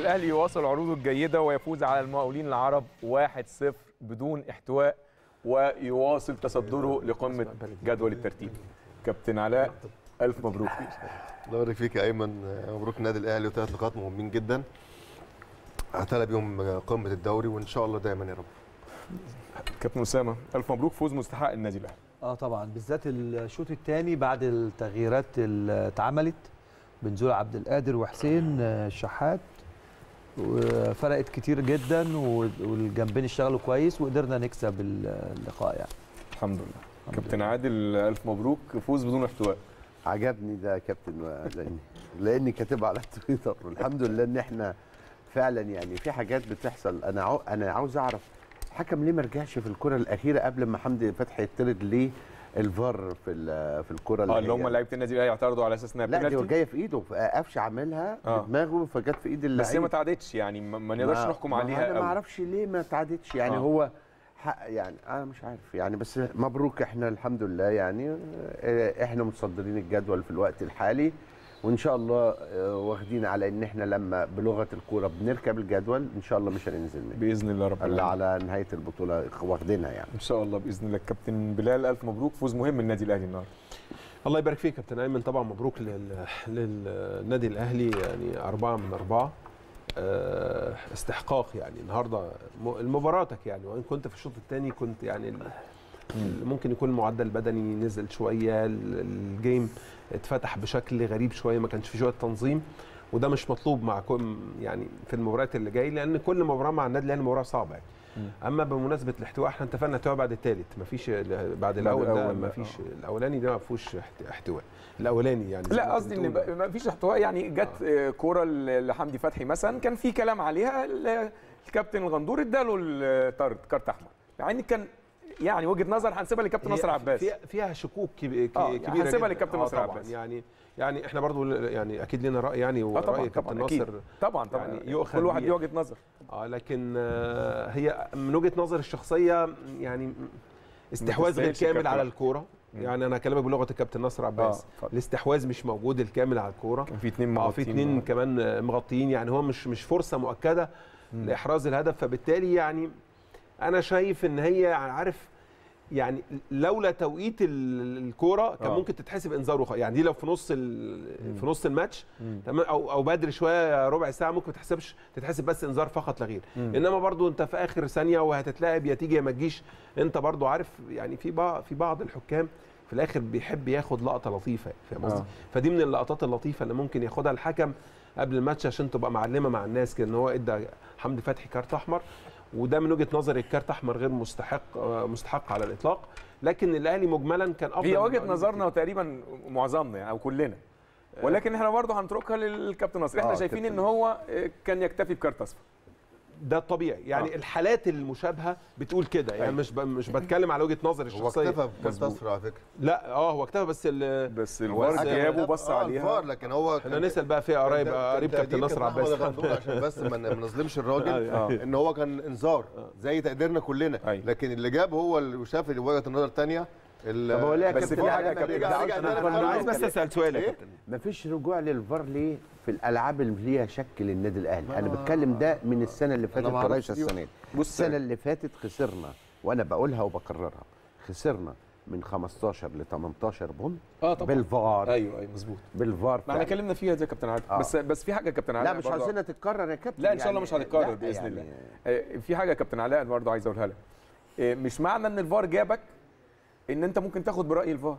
الاهلي يواصل عروضه الجيده ويفوز على المقاولين العرب 1-0 بدون احتواء ويواصل تصدره لقمه جدول الترتيب كابتن علاء الف مبروك الله يبارك فيك يا ايمن مبروك النادي الاهلي وثلاث نقاط مهمين جدا اعتلى بيهم قمه الدوري وان شاء الله دايما يا رب كابتن اسامه الف مبروك فوز مستحق النادي الاهلي اه طبعا بالذات الشوط الثاني بعد التغييرات اللي اتعملت بنزول عبد القادر وحسين آه، الشحات وفرقت كتير جدا والجنبين اشتغلوا كويس وقدرنا نكسب اللقاء يعني الحمد لله كابتن عادل الف مبروك فوز بدون احتواء عجبني ده يا كابتن لاني لاني كاتبها على تويتر والحمد لله ان احنا فعلا يعني في حاجات بتحصل انا عاو انا عاوز اعرف الحكم ليه ما رجعش في الكره الاخيره قبل ما حمدي فتحي يطرد ليه الفار في ال- في الكره اه اللي هم هي- لعيبه النادي الاهلي اعترضوا على اساس انها لا دي بينالتي جايه في ايده قفشه عملها آه. بدماغه فجت في ايد اللعيب بس هي ما تعادتش يعني ما ما نقدرش ما- نحكم ما عليها انا ما قوي. اعرفش ليه ما اتعادتش يعني آه. آه. هو حق يعني انا مش عارف يعني بس مبروك احنا الحمد لله يعني آه، احنا متصدرين الجدول في الوقت الحالي وان شاء الله آه، واخدين على ان احنا لما بلغه الكوره بنركب الجدول ان شاء الله مش هننزل منه باذن الله رب اللي العالمين على نهايه البطوله واخدينها يعني ان شاء الله باذن الله كابتن بلال الف مبروك فوز مهم النادي الاهلي النهارده الله يبارك فيك كابتن ايمن طبعا مبروك لل- للنادي الاهلي يعني أربعة من أربعة آه، استحقاق يعني النهارده م- مباراتك يعني وان كنت في الشوط الثاني كنت يعني ال- ال- ممكن يكون المعدل البدني نزل شويه ال- الجيم اتفتح بشكل غريب شويه ما كانش في شويه تنظيم وده مش مطلوب مع كل يعني في المباريات اللي جاي لان كل مباراه مع النادي الاهلي مباراه صعبه يعني اما بمناسبه الاحتواء احنا اتفقنا الاحتواء بعد الثالث مفيش بعد الاول ده الأول، مفيش الاولاني ده ما فيهوش احت- احتواء الاولاني يعني زي لا ما قصدي ان بتقول. بقى- ما فيش احتواء يعني جت آه، كوره ل- لحمدي فتحي مثلا كان في كلام عليها ال- الكابتن الغندور اداله الطرد كارت احمر يعني كان يعني وجهه نظر هنسيبها للكابتن هي ناصر عباس فيها, فيها شكوك كبي- ك- آه، يعني كبيره هنسيبها جدا. للكابتن آه، ناصر طبعاً. عباس. يعني يعني احنا برضو يعني اكيد لنا راي يعني اه وراي طبعا كابتن طبعا اكيد ناصر طبعا طبعا يعني يعني يؤخذ كل واحد بيه. ليه وجهه نظر اه لكن آه هي من وجهه نظري الشخصيه يعني استحواذ غير تستاهلش كامل الكابتن. على الكوره يعني انا اكلمك بلغه الكابتن ناصر عباس آه، اتفضل. الاستحواذ مش موجود الكامل على الكوره كان في اثنين اه مغطين في اثنين كمان آه، مغطيين يعني هو مش مش فرصه مؤكده لاحراز الهدف فبالتالي يعني انا شايف ان هي عارف يعني لولا توقيت ال- الكوره كان آه. ممكن تتحسب انذار وخ... يعني دي لو في نص ال... في نص الماتش مم. تمام او او بدري شويه ربع ساعه ممكن ما تحسبش تتحسب بس انذار فقط لا غير مم. انما برضو انت في اخر ثانيه وهتتلاعب يا تيجي يا ما تجيش انت برضو عارف يعني في بعض في بعض الحكام في الاخر بيحب ياخد لقطه لطيفه فاهم قصدي آه. فدي من اللقطات اللطيفه اللي ممكن ياخدها الحكم قبل الماتش عشان تبقى معلمه مع الناس كده ان هو ادى حمدي فتحي كارت احمر وده من وجهه نظري الكارت احمر غير مستحق آه، مستحق على الاطلاق لكن الاهلي مجملا كان افضل هي من وجهه الأهلي نظرنا وتقريبا معظمنا يعني او كلنا ولكن احنا برضه هنتركها للكابتن ناصر احنا آه، شايفين كابتن. ان هو آه، كان يكتفي بكارت اصفر ده الطبيعي يعني آه. آه. الحالات المشابهه بتقول كده يعني أيوة. مش ب... مش بتكلم على وجهه نظري هو الشخصيه اكتفى بكارت مظبوط. اصفر على فكره لا اه هو اكتفى بس ال... بس هو الفار الحكم جابه ده- بص آه، عليها الفار لكن هو احنا نسال بقى فيها قريب قريب كابتن ناصر عباس عشان بس ما ما نظلمش الراجل آه. ان هو كان انذار زي تقديرنا كلنا أيوة. لكن اللي جاب هو اللي شاف وجهه النظر الثانيه طب هو ليه يا بس كابتن في علي حاجة ما كابتن، بيرجعش رجع للفار تاني انا ليه؟ عايز بس اسال سؤال يا إيه؟ كابتن مفيش رجوع للفار ليه في الالعاب اللي ليها شك للنادي الاهلي انا بتكلم ده من السنه اللي فاتت ما أعرفش لغايه دي. السنه دي بص السنه اللي فاتت خسرنا وانا بقولها وبكررها خسرنا من 15 ل 18 بون اه طبعا بالفار ايوه ايوه مظبوط بالفار ما احنا فعلا. اتكلمنا فيها دي يا كابتن عادل آه. بس بس في حاجه يا كابتن علاء لا مش برضه- عاوزينها تتكرر يا كابتن لا ان شاء الله يعني مش هتتكرر لا باذن يعني الله آه، في حاجه يا كابتن علاء برضه عايز اقولها لك آه، مش معنى ان الفار جابك ان انت ممكن تاخد براي الفار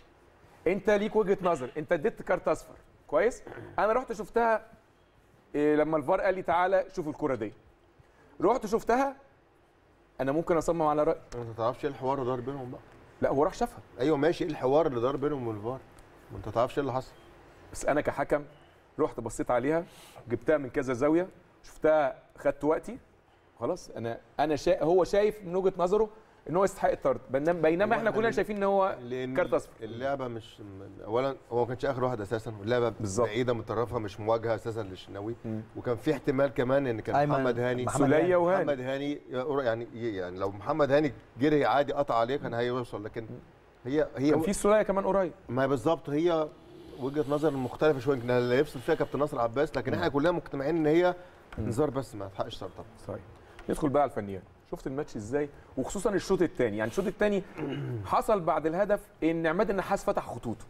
انت ليك وجهه نظر انت اديت كارت اصفر كويس انا رحت شفتها آه، لما الفار قال لي تعالى شوف الكره دي رحت شفتها انا ممكن اصمم على رايي انت ما تعرفش ايه الحوار اللي دار بينهم بقى لا هو راح شافها ايوه ماشي ايه الحوار اللي دار بينهم والفار ما انت ما تعرفش ايه اللي حصل بس انا كحكم رحت بصيت عليها جبتها من كذا زاويه شفتها خدت وقتي خلاص انا انا شا... هو شايف من وجهه نظره ان هو يستحق الطرد بينما بينما احنا كلنا شايفين ان هو لان كارت اصفر اللعبه مش م- اولا هو ما كانش اخر واحد اساسا اللعبه بالظبط. بعيده متطرفه مش مواجهه اساسا للشناوي مم. وكان في احتمال كمان ان كان أيمن- محمد هاني محمد سوليه وهاني محمد هاني يعني يعني لو محمد هاني جري عادي قطع عليه كان هيوصل لكن هي هي كان في سوليه كمان قريب ما هي بالظبط هي وجهه نظر مختلفه شويه يمكن اللي يفصل فيها كابتن ناصر عباس لكن احنا كلنا مجتمعين ان هي انذار بس ما تحقش طرد طبعا صحيح ندخل بقى على الفنيات شفت الماتش ازاي وخصوصا الشوط الثاني يعني الشوط الثاني حصل بعد الهدف ان عماد النحاس فتح خطوطه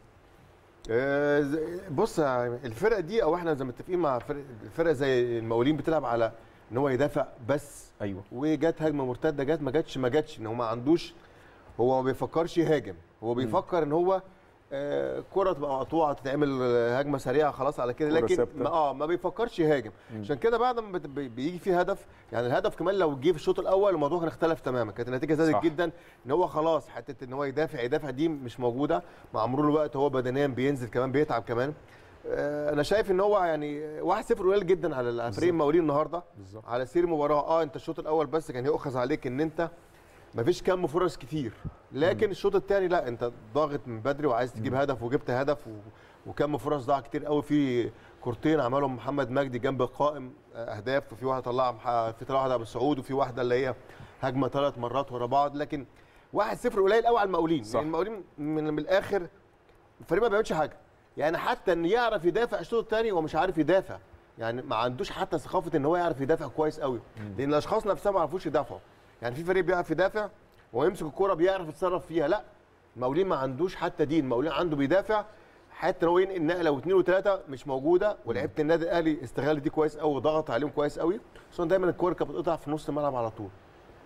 آه، زي- بص يا الفرق دي او احنا زي متفقين مع فرق الفرق زي المقاولين بتلعب على ان هو يدافع بس ايوه وجت هجمه مرتده جت ما جاتش ما جاتش ان هو ما عندوش هو ما بيفكرش يهاجم هو بيفكر ان هو آه، كرة تبقى مقطوعه تتعمل آه، هجمه سريعه خلاص على كده كرة لكن ثابتة. ما اه ما بيفكرش يهاجم عشان كده بعد ما بت- بي- بيجي فيه هدف يعني الهدف كمان لو جه في الشوط الاول الموضوع كان اختلف تماما كانت النتيجه زادت صح. جدا ان هو خلاص حته ان هو يدافع يدافع دي مش موجوده مع مرور الوقت هو بدنيا بينزل كمان بيتعب كمان آه، انا شايف ان هو يعني 1-0 قليل جدا على على فريق المقاولين النهارده بالظبط على سير المباراه اه انت الشوط الاول بس كان يؤخذ عليك ان انت مفيش كم فرص كتير لكن الشوط الثاني لا انت ضاغط من بدري وعايز تجيب هدف وجبت هدف و... وكم فرص ضاع كتير قوي في كورتين عملهم محمد مجدي جنب القائم آه، اهداف وفي واحده طلعها مح- في طلعها واحده ابو سعود وفي واحده اللي هي هجمه ثلاث مرات ورا بعض لكن 1-0 قليل قوي على المقاولين صح. يعني المقاولين من, من الاخر الفريق ما بيعملش حاجه يعني حتى ان يعرف يدافع الشوط الثاني هو مش عارف يدافع يعني ما عندوش حتى ثقافه ان هو يعرف يدافع كويس قوي لان الاشخاص نفسها ما يعرفوش يدافعوا يعني في فريق بيعرف يدافع ويمسك الكرة بيعرف يتصرف فيها لا المقاولين ما عندوش حتى دي المقاولين عنده بيدافع حتى لو ينقل نقله واثنين وثلاثه مش موجوده ولعيبه النادي الاهلي استغل دي كويس قوي وضغط عليهم كويس قوي خصوصا دايما الكوره كانت بتقطع في نص الملعب على طول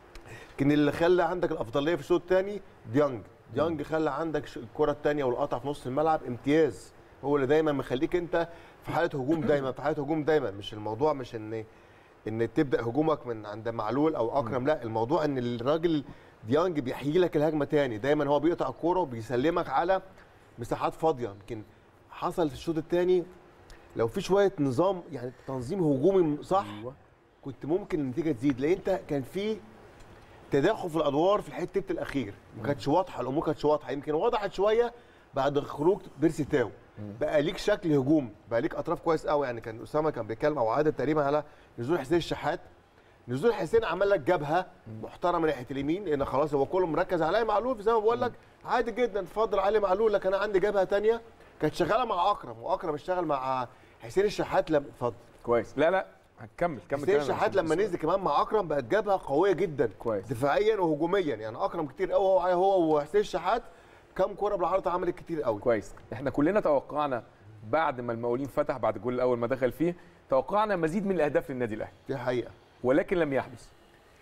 لكن اللي خلى عندك الافضليه في الشوط الثاني ديانج ديانج خلى عندك ش- الكره الثانيه والقطع في نص الملعب امتياز هو اللي دايما مخليك انت في حاله هجوم دايما في حاله هجوم دايما مش الموضوع مش ان ان تبدا هجومك من عند معلول او اكرم لا الموضوع ان الراجل ديانج بيحيي لك الهجمه تاني دايما هو بيقطع الكوره وبيسلمك على مساحات فاضيه يمكن حصل في الشوط الثاني لو في شويه نظام يعني تنظيم هجومي صح كنت ممكن النتيجه تزيد لان انت كان في تداخل في الادوار في الحته الاخير ما كانتش واضحه الامور كانتش واضحه يمكن وضحت شويه بعد خروج بيرسي تاو بقى ليك شكل هجوم بقى ليك اطراف كويس قوي يعني كان اسامه كان بيتكلم او عادل تقريبا على نزول حسين الشحات نزول حسين عمل لك جبهه محترمه ناحيه اليمين لان خلاص هو كله مركز على علي معلول زي ما بقول لك عادي جدا اتفضل علي معلول لك انا عندي جبهه تانية كانت شغاله مع اكرم واكرم اشتغل مع حسين الشحات لما اتفضل كويس لا لا هنكمل كمل حسين كلامك الشحات عشان لما بس- نزل كمان مع اكرم بقت جبهه قويه جدا كويس. دفاعيا وهجوميا يعني اكرم كتير قوي هو هو وحسين الشحات كام كوره بالعرض عملت كتير قوي كويس احنا كلنا توقعنا بعد ما المقاولين فتح بعد الجول الاول ما دخل فيه توقعنا مزيد من الاهداف للنادي الاهلي دي حقيقه ولكن لم يحدث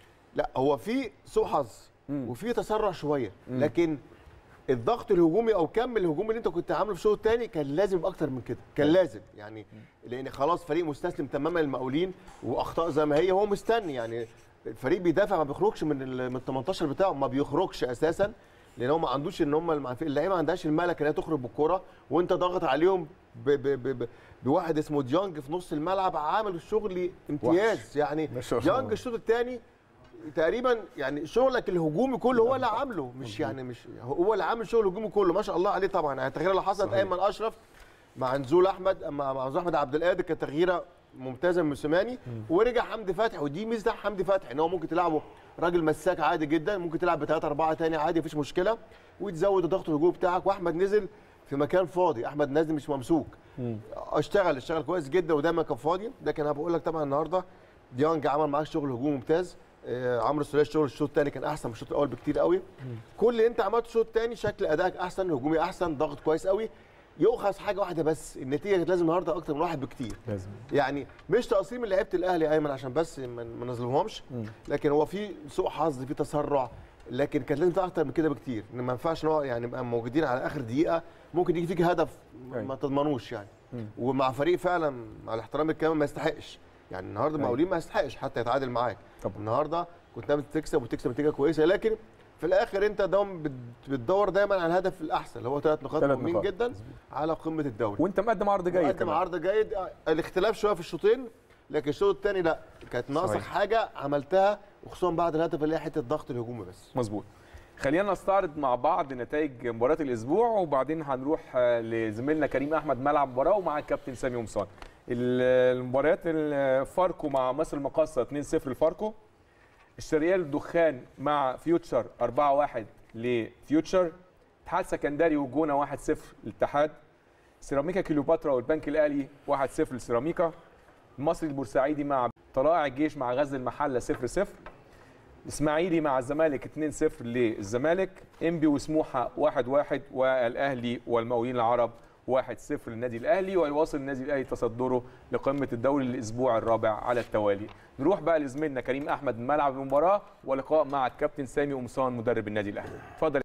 لا هو في سوء حظ مم. وفي تسرع شويه لكن الضغط الهجومي او كم الهجوم اللي انت كنت عامله في الشوط الثاني كان لازم يبقى اكتر من كده كان لازم يعني لان خلاص فريق مستسلم تماما للمقاولين واخطاء زي ما هي هو مستني يعني الفريق بيدافع ما بيخرجش من ال- من ال 18 بتاعه ما بيخرجش اساسا لان هو ما عندوش ان هم المع- اللعيبه ما عندهاش الملكه ان هي تخرج بالكوره وانت ضاغط عليهم ب ب ب ب بواحد اسمه ديانج في نص الملعب عامل الشغل امتياز يعني ما شاء الله. ديانج الشوط الثاني تقريبا يعني شغلك الهجومي كله هو اللي عامله مش يعني مش هو اللي عامل شغل الهجومي كله ما شاء الله عليه طبعا يعني التغييره اللي حصلت صحيح. ايمن اشرف مع نزول احمد مع مع نزول احمد عبد القادر كانت تغييره ممتازه من موسيماني ورجع حمدي فتحي ودي ميزه حمدي فتحي ان هو ممكن تلعبه راجل مساك عادي جدا ممكن تلعب بثلاثه اربعه تاني عادي مفيش مشكله وتزود الضغط الهجومي بتاعك واحمد نزل في مكان فاضي احمد نازل مش ممسوك اشتغل اشتغل كويس جدا ودايما كان فاضي لكن انا بقول لك طبعا النهارده ديانج عمل معاك شغل هجومي ممتاز آه، عمرو السوليه الشغل الشوط الثاني كان احسن من الشوط الاول بكتير قوي كل اللي انت عملته الشوط الثاني شكل ادائك احسن هجومي احسن ضغط كويس قوي يؤخذ حاجه واحده بس النتيجه كانت لازم النهارده اكتر من واحد بكتير لازم يعني مش تقصير من لعيبه الاهلي ايمن عشان بس ما ما نظلمهمش لكن هو في سوء حظ في تسرع لكن كانت لازم تبقى اكتر من كده بكتير ان ما ينفعش ان هو يعني نبقى موجودين على اخر دقيقه ممكن يجي فيك هدف أيوة. ما تضمنوش يعني ومع فريق فعلا مع الاحترام الكامل ما يستحقش يعني النهارده المقاولين ما يستحقش حتى يتعادل معاك طبعا. النهارده كنت ناوي تكسب وتكسب نتيجه كويسه لكن في الاخر انت دوم بت- بتدور دايما على الهدف الاحسن اللي هو ثلاث نقاط ثلاث مهمين نقاط. جدا على قمه الدوري وانت مقدم عرض جيد قدم كمان عرض جيد آه، الاختلاف شويه في الشوطين لكن الشوط الثاني لا كانت ناقصك صحيح. حاجه عملتها وخصوصا بعد الهدف اللي هي حته الضغط الهجومي بس مظبوط خلينا نستعرض مع بعض نتائج مباراه الاسبوع وبعدين هنروح آه، لزميلنا كريم احمد ملعب مباراه ومع الكابتن سامي قمصان ال- المباريات الفاركو مع مصر المقاصه 2-0 لفاركو الشريال الدخان مع فيوتشر 4-1 لفيوتشر اتحاد سكندري والجونه 1-0 للاتحاد سيراميكا كليوباترا والبنك الاهلي 1-0 لسيراميكا المصري البورسعيدي مع طلائع الجيش مع غزل المحله 0 0 الاسماعيلي مع الزمالك 2 0 للزمالك انبي وسموحه 1 1 والاهلي والمقاولين العرب 1 0 للنادي الاهلي ويواصل النادي الاهلي تصدره لقمه الدوري الاسبوع الرابع على التوالي نروح بقى لزميلنا كريم احمد من ملعب المباراه ولقاء مع الكابتن سامي قمصان مدرب النادي الاهلي اتفضل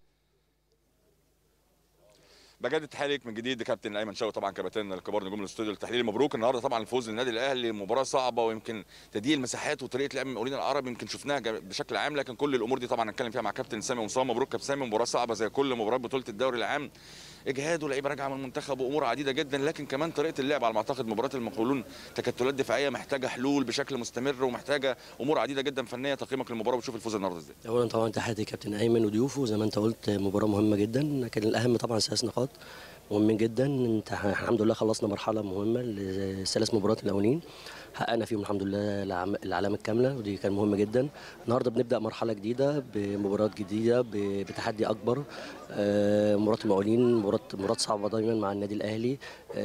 بجدد تحياتك من جديد كابتن ايمن شوقي طبعا كباتن الكبار نجوم الاستوديو التحليلي مبروك النهارده طبعا الفوز للنادي الاهلي مباراه صعبه ويمكن تضييق المساحات وطريقه لعب المقاولين العرب يمكن شفناها جا- بشكل عام لكن كل الامور دي طبعا هنتكلم فيها مع كابتن سامي ومصطفى مبروك كابتن سامي مباراه صعبه زي كل مباراه بطوله الدوري العام اجهاد ولاعيبه راجعه من المنتخب وامور عديده جدا لكن كمان طريقه اللعب على ما اعتقد مباراه المقاولون تكتلات دفاعيه محتاجه حلول بشكل مستمر ومحتاجه امور عديده جدا فنيه تقييمك للمباراه وتشوف الفوز النهارده ازاي اولا طبعا تحياتي كابتن ايمن وضيوفه زي ما انت قلت مباراه مهمه جدا لكن الاهم طبعا ثلاث نقاط مهمين جدا انت الحمد لله خلصنا مرحله مهمه الثلاث مباريات الاولين حققنا فيهم الحمد لله العم- العلامه الكامله ودي كان مهمه جدا النهارده بنبدا مرحله جديده بمباريات جديده ب- بتحدي اكبر آه، مباراه المقاولين مباراه مباراه صعبه دايما مع النادي الاهلي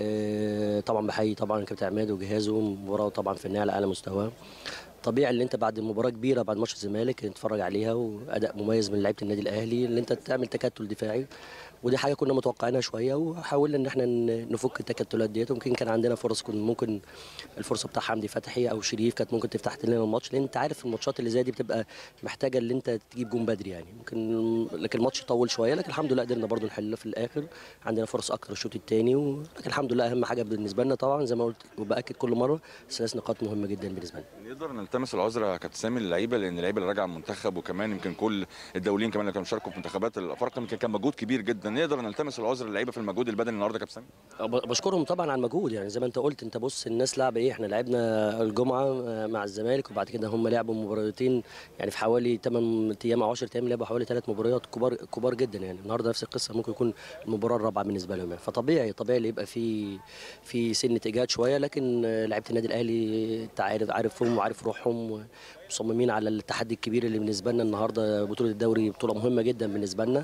آه، طبعا بحيي طبعا كابتن عماد وجهازه مباراه طبعا فنيه على اعلى مستوى طبيعي اللي انت بعد مباراه كبيره بعد ماتش الزمالك تتفرج عليها واداء مميز من لعيبه النادي الاهلي اللي انت تعمل تكتل دفاعي ودي حاجه كنا متوقعينها شويه وحاولنا ان احنا ن- نفك التكتلات ديت ويمكن كان عندنا فرص كنا ممكن الفرصه بتاع حمدي فتحي او شريف كانت ممكن تفتح لنا الماتش لان انت عارف الماتشات اللي زي دي بتبقى محتاجه ان انت تجيب جون بدري يعني ممكن لكن الماتش طول شويه لكن الحمد لله قدرنا برضو نحل في الاخر عندنا فرص اكتر الشوط الثاني ولكن الحمد لله اهم حاجه بالنسبه لنا طبعا زي ما قلت وباكد كل مره ثلاث نقاط مهمه جدا بالنسبه لنا نقدر نلتمس العذر يا كابتن سامي للعيبه لان اللعيبه اللي راجعه من المنتخب وكمان يمكن كل الدوليين كمان اللي كانوا بيشاركوا في منتخبات الافارقه يمكن كان مجهود كبير جدا نقدر نلتمس العذر للعيبه في المجهود البدني النهارده يا كابتن سامي ب- بشكرهم طبعا على المجهود يعني زي ما انت قلت انت بص الناس لعبه ايه احنا لعبنا الجمعه آه، مع الزمالك وبعد كده هم لعبوا مباراتين يعني في حوالي 8 ايام او 10 ايام لعبوا حوالي ثلاث مباريات كبار كبار جدا يعني النهارده نفس القصه ممكن يكون المباراه الرابعه بالنسبه لهم يعني فطبيعي طبيعي اللي يبقى في في سنه اجهاد شويه لكن آه، لعيبه النادي الاهلي انت عارف عارفهم وعارف روحهم مصممين على التحدي الكبير اللي بالنسبه لنا النهارده بطوله الدوري بطوله مهمه جدا بالنسبه لنا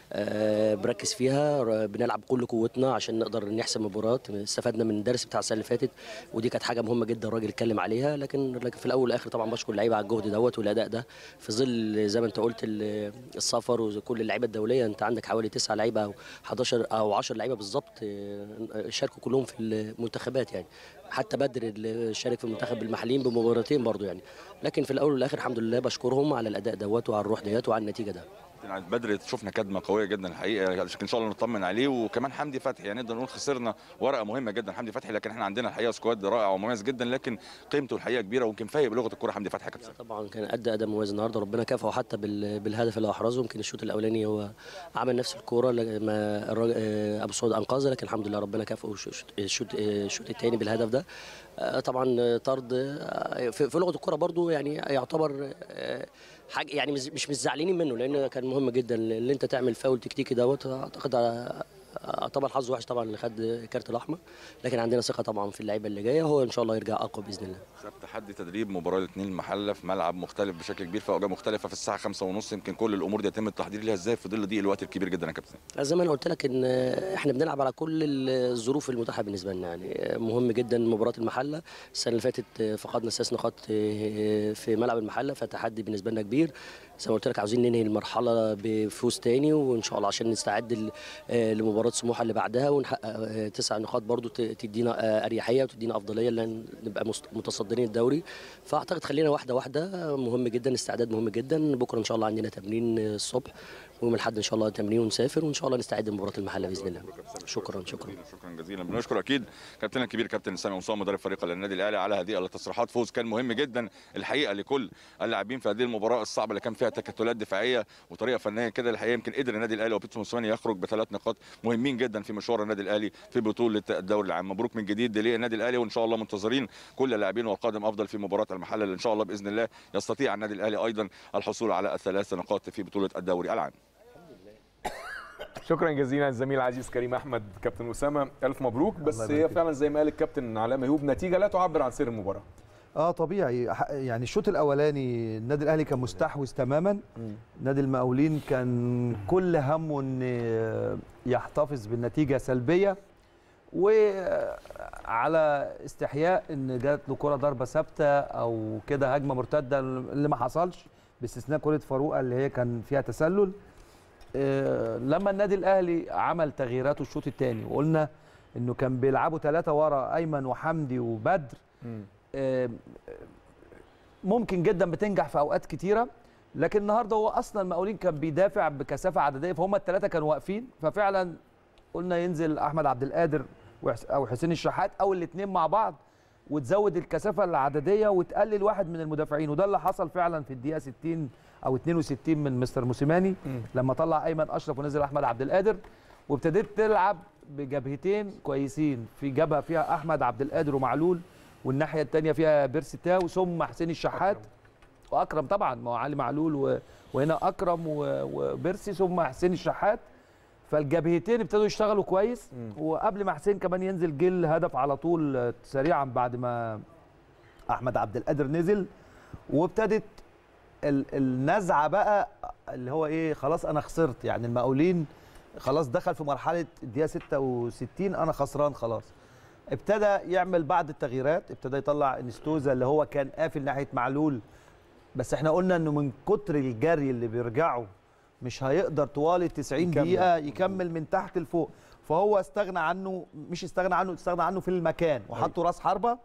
آه، بركز فيها ر- بنلعب بكل قوتنا عشان نقدر نحسم مباراه استفدنا من الدرس بتاع السنه اللي فاتت ودي كانت حاجه مهمه جدا الراجل اتكلم عليها لكن لكن في الاول والاخر طبعا بشكر اللعيبه على الجهد دوت والاداء ده في ظل زي ما انت قلت ال- السفر وكل اللعيبه الدوليه انت عندك حوالي 9 لعيبه او 11 او 10 لعيبه بالظبط آه، شاركوا كلهم في المنتخبات يعني حتى بدر اللي شارك في المنتخب المحليين بمباراتين برضو يعني لكن في الاول والاخر الحمد لله بشكرهم على الاداء دوت وعلى الروح ديت وعلى النتيجه ده كابتن بدر شفنا كدمه قويه جدا الحقيقه عشان ان شاء الله نطمن عليه وكمان حمدي فتحي يعني نقدر نقول خسرنا ورقه مهمه جدا حمدي فتحي لكن احنا عندنا الحقيقه سكواد رائع ومميز جدا لكن قيمته الحقيقه كبيره ويمكن فايق بلغه الكره حمدي فتحي يا كابتن سامي. طبعا كان ادى اداء مميز النهارده ربنا كافئه حتى بال- بالهدف اللي احرزه يمكن الشوط الاولاني هو عمل نفس الكوره لما الراجل- آه، ابو سعود انقذها لكن الحمد لله ربنا كافئه الش- الش- الشوط آه، الشوط الثاني بالهدف ده آه، طبعا آه، طرد آه، في في لغه الكوره برضو يعني يعتبر آه، حاجه يعني مش مش مزعلين منه لان كان مهم جدا اللي انت تعمل فاول تكتيكي دوت اعتقد آه، آه، طبعا حظ وحش طبعا اللي خد الكارت الاحمر لكن عندنا ثقه طبعا في اللعيبه اللي جايه هو ان شاء الله يرجع اقوى باذن الله خد تحدي تدريب مباراه الاثنين المحله في ملعب مختلف بشكل كبير في اوجه مختلفه في الساعه خمسة ونص يمكن كل الامور دي يتم التحضير ليها ازاي في ظل ضيق الوقت الكبير جدا يا كابتن زي ما انا قلت لك ان احنا بنلعب على كل الظروف المتاحه بالنسبه لنا يعني مهم جدا مباراه المحله السنه اللي فاتت فقدنا ثلاث نقاط في ملعب المحله فتحدي بالنسبه لنا كبير زي ما قلت لك عاوزين ننهي المرحله بفوز تاني وان شاء الله عشان نستعد ل- لمباراه سموحه اللي بعدها ونحقق تسع نقاط برضو ت- تدينا اريحيه وتدينا افضليه لان نبقى مست- متصدرين الدوري فاعتقد خلينا واحده واحده مهم جدا استعداد مهم جدا بكره ان شاء الله عندنا تمرين الصبح ويوم الاحد ان شاء الله تمرين ونسافر وان شاء الله نستعد لمباراه المحله باذن الله شكرا شكرا شكرا جزيلا بنشكر اكيد كابتننا الكبير كابتن سامي مصطفى مدرب فريق النادي الاهلي على هذه التصريحات فوز كان مهم جدا الحقيقه لكل اللاعبين في هذه المباراه الصعبه اللي كان فيها تكتلات دفاعيه وطريقه فنيه كده الحقيقه يمكن قدر النادي الاهلي وبيتسو موسيماني يخرج بثلاث نقاط مهمين جدا في مشوار النادي الاهلي في بطوله الدوري العام مبروك من جديد للنادي الاهلي وان شاء الله منتظرين كل اللاعبين والقادم افضل في مباراه المحله اللي ان شاء الله باذن الله يستطيع النادي الاهلي ايضا الحصول على الثلاث نقاط في بطوله الدوري العام شكرا جزيلا الزميل العزيز كريم احمد كابتن اسامه الف مبروك بس الله هي يبارك فعلا زي ما قال الكابتن علاء ميهوب نتيجه لا تعبر عن سر المباراه اه طبيعي ح- يعني الشوط الاولاني النادي الاهلي كان مستحوذ تماما نادي المقاولين كان كل همه ان يحتفظ بالنتيجه سلبيه على استحياء ان جات له كره ضربه ثابته او كده هجمه مرتده اللي ما حصلش باستثناء كره فاروقه اللي هي كان فيها تسلل آه، لما النادي الاهلي عمل تغييراته الشوط الثاني وقلنا انه كان بيلعبوا ثلاثه ورا ايمن وحمدي وبدر آه، ممكن جدا بتنجح في اوقات كتيره لكن النهارده هو اصلا المقاولين كان بيدافع بكثافه عدديه فهم الثلاثه كانوا واقفين ففعلا قلنا ينزل احمد عبد القادر وحس- او حسين الشحات او الاثنين مع بعض وتزود الكثافه العدديه وتقلل واحد من المدافعين وده اللي حصل فعلا في الدقيقه 60 او 62 من مستر موسيماني لما طلع ايمن اشرف ونزل احمد عبد القادر وابتديت تلعب بجبهتين كويسين في جبهه فيها احمد عبد القادر ومعلول والناحيه الثانيه فيها بيرسي تاو ثم حسين الشحات واكرم طبعا ما هو علي معلول و... وهنا اكرم و... وبيرسي ثم حسين الشحات فالجبهتين ابتدوا يشتغلوا كويس وقبل ما حسين كمان ينزل جه الهدف على طول آه، سريعا بعد ما احمد عبد القادر نزل وابتدت ال- النزعه بقى اللي هو ايه خلاص انا خسرت يعني المقاولين خلاص دخل في مرحله الدقيقه 66 انا خسران خلاص ابتدى يعمل بعض التغييرات ابتدى يطلع انستوزا اللي هو كان قافل ناحيه معلول بس احنا قلنا انه من كتر الجري اللي بيرجعوا مش هيقدر طوال ال 90 يكمل. دقيقه يكمل من تحت لفوق فهو استغنى عنه مش استغنى عنه استغنى عنه في المكان وحطه راس حربه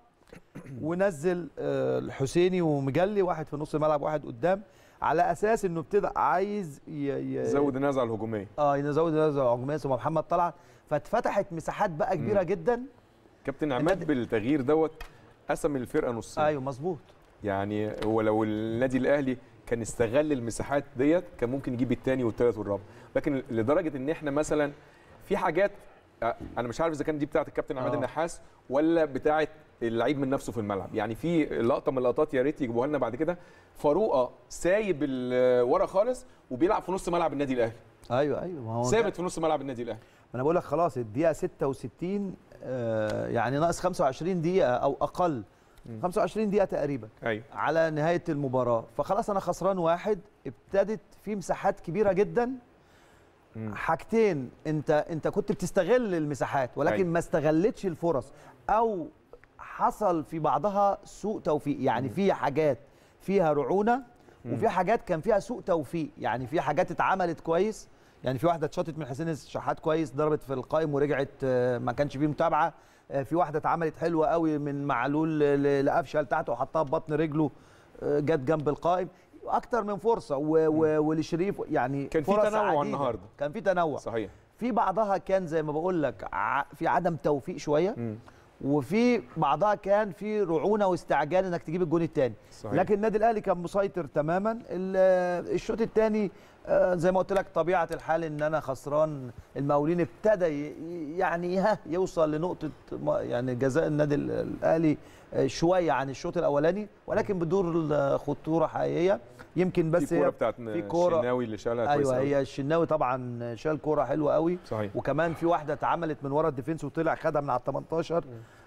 ونزل آه، الحسيني ومجلي واحد في نص الملعب واحد قدام على اساس انه ابتدى عايز ي... ي... زود النزعه الهجوميه اه يزود نزل عجميه ثم محمد طلعت فاتفتحت مساحات بقى كبيره جدا كابتن عماد النادي- بالتغيير دوت قسم الفرقه نصين ايوه مظبوط يعني هو لو النادي الاهلي كان استغل المساحات ديت كان ممكن يجيب الثاني والثالث والرابع لكن لدرجه ان احنا مثلا في حاجات آه، انا مش عارف اذا كان دي بتاعه الكابتن عماد آه. النحاس ولا بتاعه اللعيب من نفسه في الملعب يعني في لقطه من اللقطات يا ريت يجيبوها لنا بعد كده فاروقه سايب ال- ورا خالص وبيلعب في نص ملعب النادي الاهلي ايوه ايوه ما هو ده- ثابت في نص ملعب النادي الاهلي ما انا بقول لك خلاص الدقيقه 66 آه يعني ناقص 25 دقيقه او اقل 25 دقيقه تقريبا ايوه على نهايه المباراه فخلاص انا خسران واحد ابتدت في مساحات كبيره جدا مم. حاجتين انت انت كنت بتستغل المساحات ولكن أيوة. ما استغلتش الفرص او حصل في بعضها سوء توفيق يعني في حاجات فيها رعونه وفي حاجات كان فيها سوء توفيق يعني في حاجات اتعملت كويس يعني في واحده اتشاطت من حسين الشحات كويس ضربت في القائم ورجعت آه، ما كانش فيه متابعه آه، في واحده اتعملت حلوه قوي من معلول ل- ل- لقفشه لتحت وحطها ببطن رجله آه، جت جنب القائم اكتر من فرصه و- و- ولشريف يعني كان في فرص تنوع عديدة. النهاردة. كان في تنوع صحيح في بعضها كان زي ما بقول لك ع- في عدم توفيق شويه مم. وفي بعضها كان في رعونه واستعجال انك تجيب الجون الثاني صحيح. لكن النادي الاهلي كان مسيطر تماما ال- الشوط الثاني زي ما قلت لك طبيعه الحال ان انا خسران المقاولين ابتدى ي- يعني ها يوصل لنقطه ما- يعني جزاء النادي ال- الاهلي آه، شويه عن الشوط الاولاني ولكن بدون خطوره حقيقيه يمكن بس في كوره هي بتاعت في كوره الشناوي اللي شالها كويس ايوه أوي. هي الشناوي طبعا شال كوره حلوه قوي صحيح وكمان في واحده اتعملت من ورا الديفنس وطلع خدها من على ال 18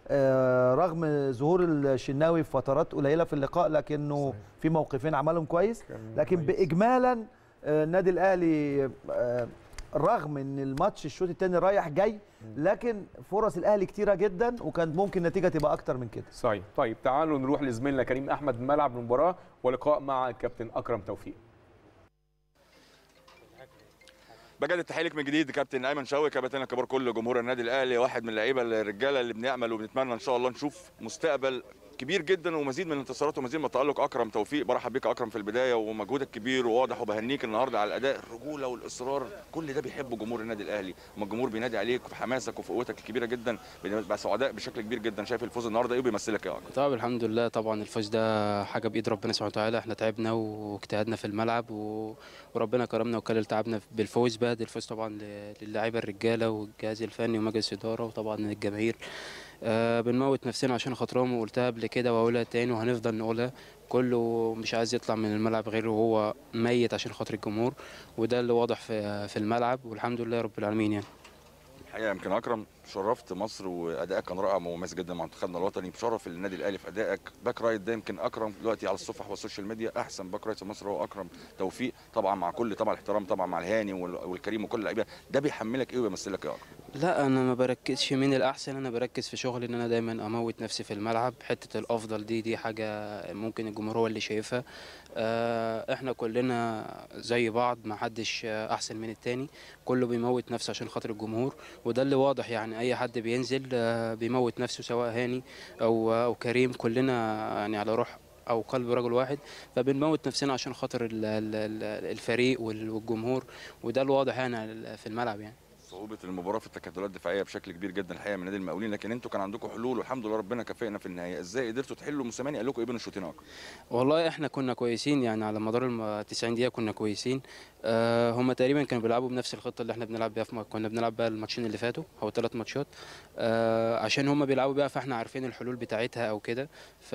آه رغم ظهور الشناوي في فترات قليله في اللقاء لكنه صحيح. في موقفين عملهم كويس كان لكن كويس. باجمالا آه، النادي الاهلي آه، رغم ان الماتش الشوط الثاني رايح جاي لكن فرص الاهلي كتيره جدا وكان ممكن النتيجه تبقى اكتر من كده صحيح طيب تعالوا نروح لزميلنا كريم احمد ملعب المباراه ولقاء مع الكابتن اكرم توفيق بجد التحيه لك من جديد كابتن ايمن شوقي كابتن الكبار كل جمهور النادي الاهلي واحد من اللعيبه الرجاله اللي بنامل وبنتمنى ان شاء الله نشوف مستقبل كبير جدا ومزيد من الانتصارات ومزيد من التالق اكرم توفيق برحب بيك يا اكرم في البدايه ومجهودك كبير وواضح وبهنيك النهارده على الاداء الرجوله والاصرار كل ده بيحبه جمهور النادي الاهلي اما الجمهور بينادي عليك بحماسك وفي الكبيره جدا بنبقى سعداء بشكل كبير جدا شايف الفوز النهارده ايه وبيمثلك يا اكرم طبعا الحمد لله طبعا الفوز ده حاجه بايد ربنا سبحانه وتعالى احنا تعبنا واجتهدنا في الملعب و... وربنا كرمنا وكلل تعبنا بالفوز بقى ده الفوز طبعا ل- للاعيبه الرجاله والجهاز الفني ومجلس الاداره وطبعا الجماهير آه بنموت نفسنا عشان خاطرهم وقلتها قبل كده وهقولها تاني وهنفضل نقولها كله مش عايز يطلع من الملعب غير وهو ميت عشان خاطر الجمهور وده اللي واضح في في الملعب والحمد لله رب العالمين يعني الحقيقه يمكن اكرم شرفت مصر وادائك كان رائع ومميز جدا مع منتخبنا الوطني بشرف النادي الاهلي في ادائك باك رايت ده يمكن اكرم دلوقتي على الصفح والسوشيال ميديا احسن باك رايت في مصر هو اكرم توفيق طبعا مع كل طبعا الاحترام طبعا مع الهاني وال- والكريم وكل اللعيبه ده بيحملك ايه وبيمثلك ايه يا اكرم لا انا ما بركزش مين الاحسن انا بركز في شغلي ان انا دايما اموت نفسي في الملعب حته الافضل دي دي حاجه ممكن الجمهور هو اللي شايفها آه، احنا كلنا زي بعض ما حدش آه، احسن من التاني كله بيموت نفسه عشان خاطر الجمهور وده اللي واضح يعني اي حد بينزل آه، بيموت نفسه سواء هاني او او كريم كلنا يعني على روح او قلب رجل واحد فبنموت نفسنا عشان خاطر ال- ال- ال- الفريق وال- والجمهور وده الواضح يعني في الملعب يعني صعوبه المباراه في التكتلات الدفاعيه بشكل كبير جدا الحقيقه من نادي المقاولين لكن انتوا كان عندكم حلول والحمد لله ربنا كافئنا في النهايه ازاي قدرتوا تحلوا موسيماني قال لكم ايه بين الشوطين اكتر والله احنا كنا كويسين يعني على مدار الم- 90 دقيقة كنا كويسين آه هم تقريبا كانوا بيلعبوا بنفس الخطة اللي احنا بنلعب بيها في م- كنا بنلعب بيها الماتشين اللي فاتوا او ثلاث ماتشات آه عشان هم بيلعبوا بيها فاحنا عارفين الحلول بتاعتها او كده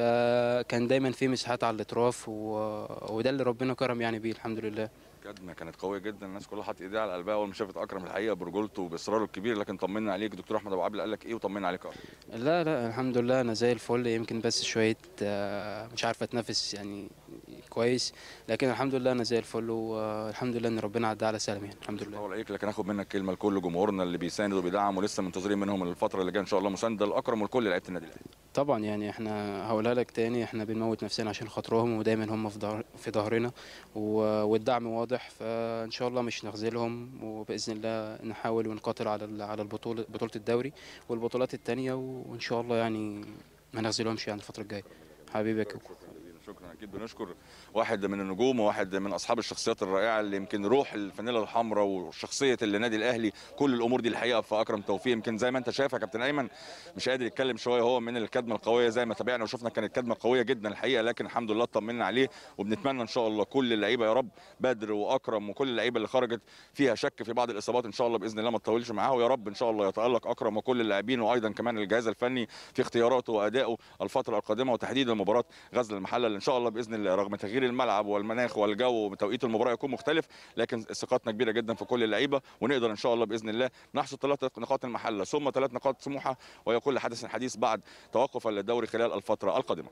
فكان دايما في مساحات على الاطراف و... وده اللي ربنا كرم يعني بيه الحمد لله كدمه كانت قويه جدا الناس كلها حاطط ايديها على قلبها اول ما شافت اكرم الحقيقه برجولته وباصراره الكبير لكن طمنا عليك دكتور احمد ابو عبله قال لك ايه وطمنا عليك اكتر لا لا الحمد لله انا زي الفل يمكن بس شويه آه، مش عارف اتنفس يعني كويس لكن الحمد لله انا زي الفل والحمد لله ان ربنا عدى على سلام يعني الحمد لله طول عليك لكن هاخد منك كلمه لكل جمهورنا اللي بيساند وبيدعم ولسه منتظرين منهم الفتره اللي جايه ان شاء الله مسانده لاكرم ولكل لعيبه النادي الاهلي طبعا يعني احنا هقولها لك تاني احنا بنموت نفسنا عشان خاطرهم ودايما هم في ظهر في ظهرنا و- والدعم واضح فان شاء الله مش نخذلهم وباذن الله نحاول ونقاتل على ال- على البطوله بطوله الدوري والبطولات التانيه وان شاء الله يعني ما نخذلهمش يعني الفتره الجايه حبيبي يا كوكو شكرا اكيد بنشكر واحد من النجوم وواحد من اصحاب الشخصيات الرائعه اللي يمكن روح الفانيلا الحمراء وشخصيه النادي الاهلي كل الامور دي الحقيقه في اكرم توفيق يمكن زي ما انت شايف يا كابتن ايمن مش قادر يتكلم شويه هو من الكدمه القويه زي ما تابعنا وشفنا كانت كدمه قويه جدا الحقيقه لكن الحمد لله اطمنا عليه وبنتمنى ان شاء الله كل اللعيبه يا رب بدر واكرم وكل اللعيبه اللي خرجت فيها شك في بعض الاصابات ان شاء الله باذن الله ما تطولش معاه ويا رب ان شاء الله يتالق اكرم وكل اللاعبين وايضا كمان الجهاز الفني في اختياراته وادائه الفتره القادمه وتحديدا مباراه غزل المحله اللي ان شاء الله باذن الله رغم تغيير الملعب والمناخ والجو وتوقيت المباراه يكون مختلف لكن ثقتنا كبيره جدا في كل اللعيبه ونقدر ان شاء الله باذن الله نحصد ثلاث نقاط المحله ثم ثلاث نقاط سموحه ويكون حدث حديث بعد توقف الدوري خلال الفتره القادمه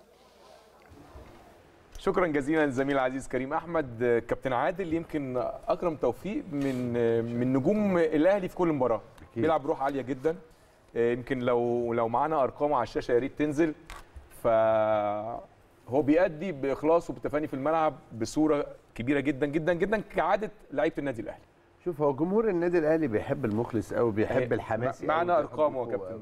شكرا جزيلا للزميل العزيز كريم احمد آه، كابتن عادل يمكن اكرم توفيق من آه، من نجوم الاهلي في كل مباراه بيلعب بروح عاليه جدا آه، يمكن لو لو معانا ارقامه على الشاشه يا ريت تنزل ف هو بيأدي باخلاص وبتفاني في الملعب بصوره كبيره جدا جدا جدا كعاده لعيبه النادي الاهلي شوف هو جمهور النادي الاهلي بيحب المخلص قوي بيحب الحماس معانا ارقامه يا كابتن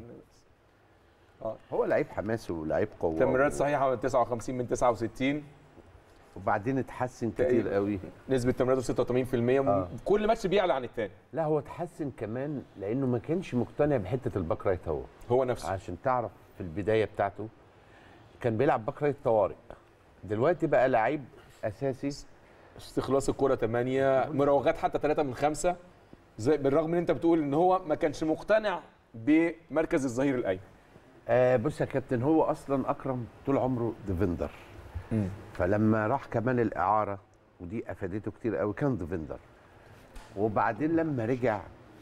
هو لعيب حماسي ولعيب قوه تمريرات صحيحه 59 من 69 وبعدين اتحسن كتير قوي نسبه تمريراته 86% آه. كل ماتش بيعلى عن الثاني لا هو اتحسن كمان لانه ما كانش مقتنع بحته الباك رايت هو هو نفسه عشان تعرف في البدايه بتاعته كان بيلعب باك رايت طوارئ دلوقتي بقى لعيب اساسي استخلاص الكرة 8 مراوغات حتى 3 من 5 زي بالرغم ان انت بتقول ان هو ما كانش مقتنع بمركز الظهير الايمن آه بص يا كابتن هو اصلا اكرم طول عمره ديفندر فلما راح كمان الاعاره ودي افادته كتير قوي كان ديفندر وبعدين لما رجع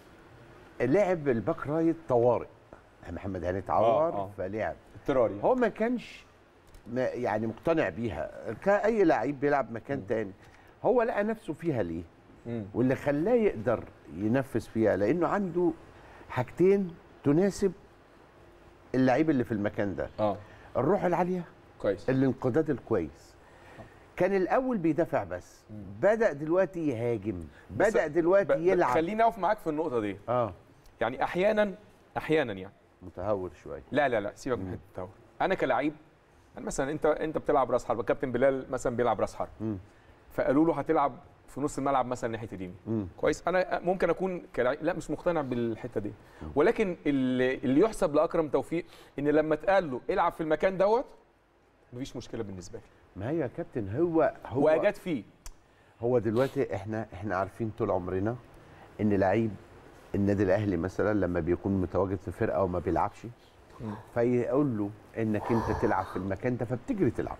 لعب الباك رايت طوارئ محمد هاني اتعور آه، آه. فلعب اضطراري هو ما كانش ما يعني مقتنع بيها كأي لعيب بيلعب مكان تاني هو لقى نفسه فيها ليه مم. واللي خلاه يقدر ينفذ فيها لانه عنده حاجتين تناسب اللعيب اللي في المكان ده اه الروح العاليه كويس الانقداد الكويس كان الاول بيدافع بس بدا دلوقتي يهاجم بس بدا ب- دلوقتي ب- يلعب خليني اقف معاك في النقطة دي اه يعني احيانا احيانا يعني متهور شويه لا لا لا سيبك من حته التهور انا كلاعب يعني مثلا انت انت بتلعب راس حربة كابتن بلال مثلا بيلعب راس حربة مم. فقالوا له هتلعب في نص الملعب مثلا ناحيه اليمين مم. كويس انا ممكن اكون كلاعب لا مش مقتنع بالحته دي ولكن اللي, اللي يحسب لاكرم توفيق ان لما اتقال له العب في المكان دوت مفيش مشكله بالنسبه لي ما هي يا كابتن هو هو واجاد فيه هو دلوقتي احنا احنا عارفين طول عمرنا ان لعيب النادي الاهلي مثلا لما بيكون متواجد في فرقه وما بيلعبش فيقول له انك انت تلعب في المكان ده فبتجري تلعب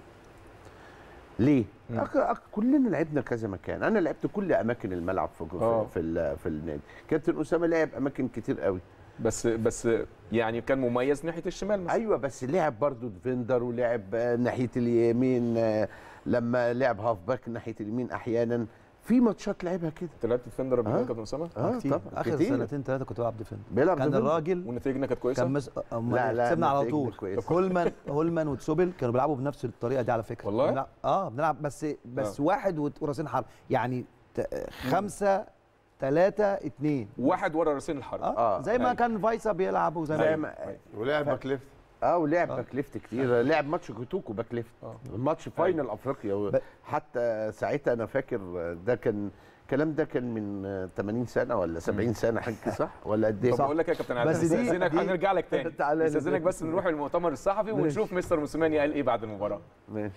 ليه؟ أك... أك... كلنا لعبنا كذا مكان، انا لعبت كل اماكن الملعب في آه. في, في, ال... في النادي، كابتن اسامه لعب اماكن كتير قوي، بس بس يعني كان مميز ناحيه الشمال مثلا ايوه بس لعب برضه ديفندر ولعب آه، ناحيه اليمين آه، لما لعب هاف باك ناحيه اليمين احيانا في ماتشات لعبها كده انت لعبت ديفندر قبل كده آه. يا كابتن اسامه اه كتير. طبعا اخر كتير. سنتين ثلاثه كنت بلعب ديفندر بيلعب كان ديفندر. الراجل ونتائجنا كانت كويسه كان مس... أمال لا، إيه؟ لا، كسبنا على نتائجنا طول كويسة. هولمان هولمان وتسوبل كانوا بيلعبوا بنفس الطريقه دي على فكره والله؟ بنلعب... اه بنلعب بس بس آه. واحد وت- وراسين حرب يعني ت... خمسة ثلاثة اتنين واحد ورا راسين الحرب اه, آه، زي ما أيوة. كان فايسا بيلعب وزي زي ما ما ولعب باك ليفت اه ولعب آه. باك ليفت كتير لعب ماتش كوتوكو باك ليفت آه. ماتش فاينل افريقيا و- ب- حتى ساعتها انا فاكر ده كان الكلام ده كان من آه، 80 سنه ولا 70 سنه حاجه صح ولا قد ايه طب بقول لك إيه يا كابتن علاء بس دي- استاذنك دي- هنرجع لك تاني تعالى لي. استاذنك بس نروح المؤتمر الصحفي ماشي. ونشوف مستر موسيماني قال ايه بعد المباراه ماشي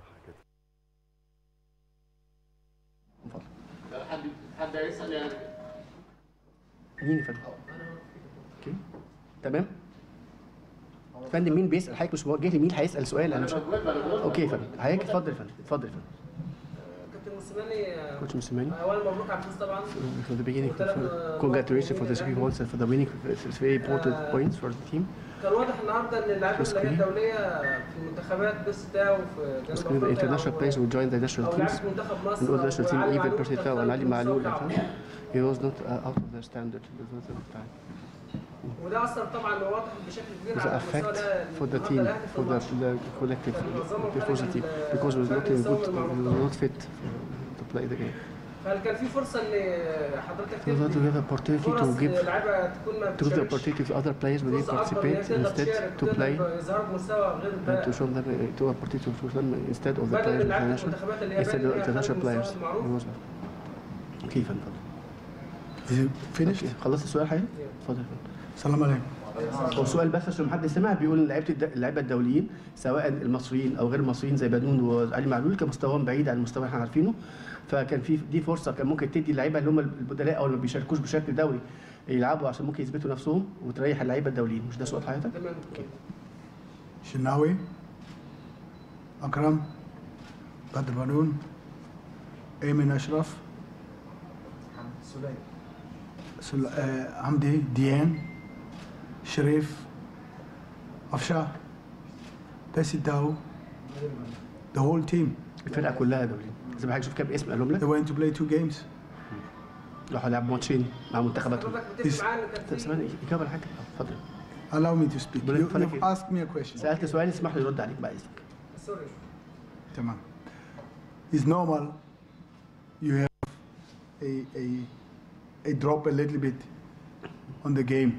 حد هيسال يعني مين يا فندم؟ اوكي تمام فندم مين بيسال حضرتك مش موجه لي مين هيسال سؤال انا مش اوكي يا فندم حضرتك اتفضل يا فندم اتفضل يا فندم كابتن موسيماني كوتش موسيماني اولا مبروك على الفوز طبعا from the beginning for, congratulations for the three points and for the winning it's very important points for the team كان واضح النهارده ان اللاعبين Plus اللي هي Queen. الدوليه في المنتخبات بس بتاعه في Because جنوب the افريقيا international أو- players will join the national او teams لعيبه منتخب and مصر all the national team وعلي even معلول Percy كان Tau and خارج Ali من Malou المستوى بتاعه. he was not uh, out of their standard he was not at the time وده اثر طبعا واضح بشكل كبير was an على المستوى effect ده for the النهارده team الأهلي في for the, الماتش. the collective for the team because we was not in good we was not fit to play the game فهل كان في فرصه ان حضرتك we want to تدي give opportunity فرص to give للعيبه تكون ما to give the بتشاركش opportunity to other players when they فرصه اكبر ان هي participate تقدر instead تشارك to play وتقدر يظهروا بمستوى غير and to الباقي show them to opportunity to show them instead of the بدل players من لعيبه international المنتخبات اللي هي instead باين of إن هي خارج international players المستوى المعروف It was- كيف اتفضل finished? أوكي. خلصت السؤال حضرتك؟ اتفضل يا فندم. السلام عليكم هو السؤال بس عشان محدش سمع بيقول ان لعيبه الد- اللعيبه الدوليين سواء المصريين او غير المصريين زي بنون وعلي معلول كان مستواهم بعيد عن المستوى اللي احنا عارفينه فكان في دي فرصه كان ممكن تدي اللعيبه اللي هم البدلاء او اللي ما بيشاركوش بشكل دوري يلعبوا عشان ممكن يثبتوا نفسهم وتريح اللعيبه الدوليين مش ده سؤال حضرتك؟ تمام شناوي أكرم بدر بنون أيمن أشرف سل... آه عمدي ديان شريف أفشا باسي داو the whole team الفرقه كلها دوليين زي ما حضرتك شوف كام اسم قالهم they لك went to play two games راحوا لعبوا ماتشين مع منتخباتهم حضرتك متفق معايا ان طب كان في ثواني اجابه على حاجه اتفضل allow me to speak بقول لك you, فلك you've إيه؟ asked me a question سالت سؤال اسمح لي يرد عليك بعد اذنك سوري تمام it's normal you have a, a, a drop a little bit on the game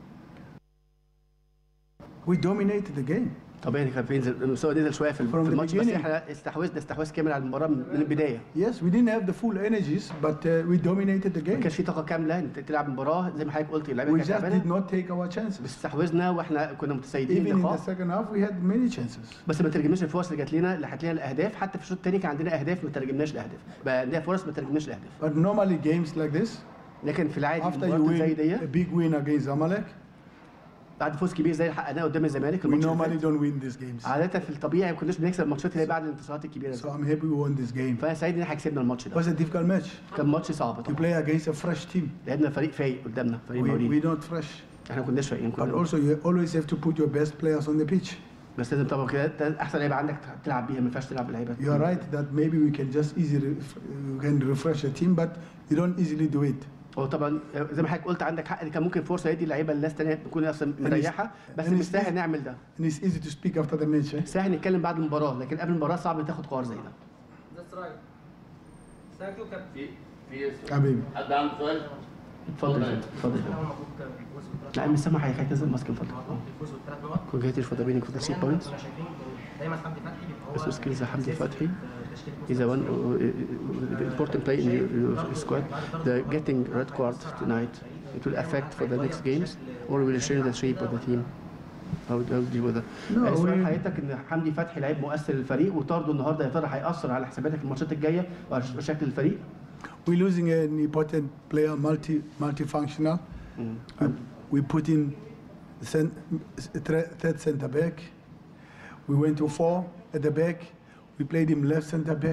we dominated the game طبيعي كان بينزل المستوى نزل شويه في From في the الماتش بس beginning. احنا استحوذنا استحواذ كامل على المباراه من من البدايه yes we didn't have the full energies but uh, we dominated the ما game كانش في طاقه كامله انت تلعب مباراه زي ما حضرتك قلت اللعيبه we كانت just did تعبانه not take our chances بس استحوذنا واحنا كنا متسيدين even in the اللقاء second half we had many chances بس ما ترجمناش الفرص اللي جات لنا اللي هات لنا الاهداف حتى في الشوط الثاني كان عندنا اهداف ما ترجمناش لاهداف بقى عندنا فرص ما ترجمناش لاهداف but normally games like this لكن في العادي after you المباراه زي win دي a big win against Zamalek بعد فوز كبير زي اللي حققناه قدام الزمالك we الماتش اللي normally فات. don't win these games عاده في الطبيعي ما كناش بنكسب الماتشات اللي هي بعد الانتصارات الكبيره so دي I'm happy we won this game فانا سعيد ان احنا كسبنا الماتش it ده was a difficult match كان ماتش صعب you طبعا play against a fresh team لعبنا فريق فايق قدامنا فريق we, مولين we're not fresh احنا ما كناش فايقين but كنا also you always have to put your best players on the pitch بس لازم طبعا كده ده احسن لعيبه عندك تلعب بيها ما ينفعش تلعب بلعيبه you are right that maybe we can just easily you can refresh a team but you don't easily do it هو طبعا زي ما حضرتك قلت عندك حق ان كان ممكن فرصه يدي اللعيبه الناس تانية تكون اصلا مريحه بس and مش it's- سهل نعمل ده and it's easy to speak after the match eh? سهل نتكلم بعد المباراه لكن قبل المباراه صعب تاخد قرار زي ده ذاتس رايت ثانك يو كابتن حبيبي حد عنده سؤال؟ اتفضل يا فندم، اتفضل يا فندم. لا مش سامع حاجه حضرتك نزل ماسك اتفضل الفوز والثلاث نقط كونجريتيش فور ذا ويننج فور ذا سي بوينتس كنا شايفين دايما حمدي فتحي بيبقى هو بس سكيلز حمدي فتحي تشكيل is a one uh, the important play in your, your squad. The getting red card tonight, it will affect for the next games, or will it change the shape of the team? How would how would you with that? No, آه، سؤال we- حضرتك ان حمدي فتحي لعيب مؤثر للفريق وطرده النهارده يا ترى هيأثر على حساباتك الماتشات الجايه وعلى شكل الفريق؟ we're losing an important player multi multifunctional we, we put in cent, thre- third center back we went to four at the back we played him left center back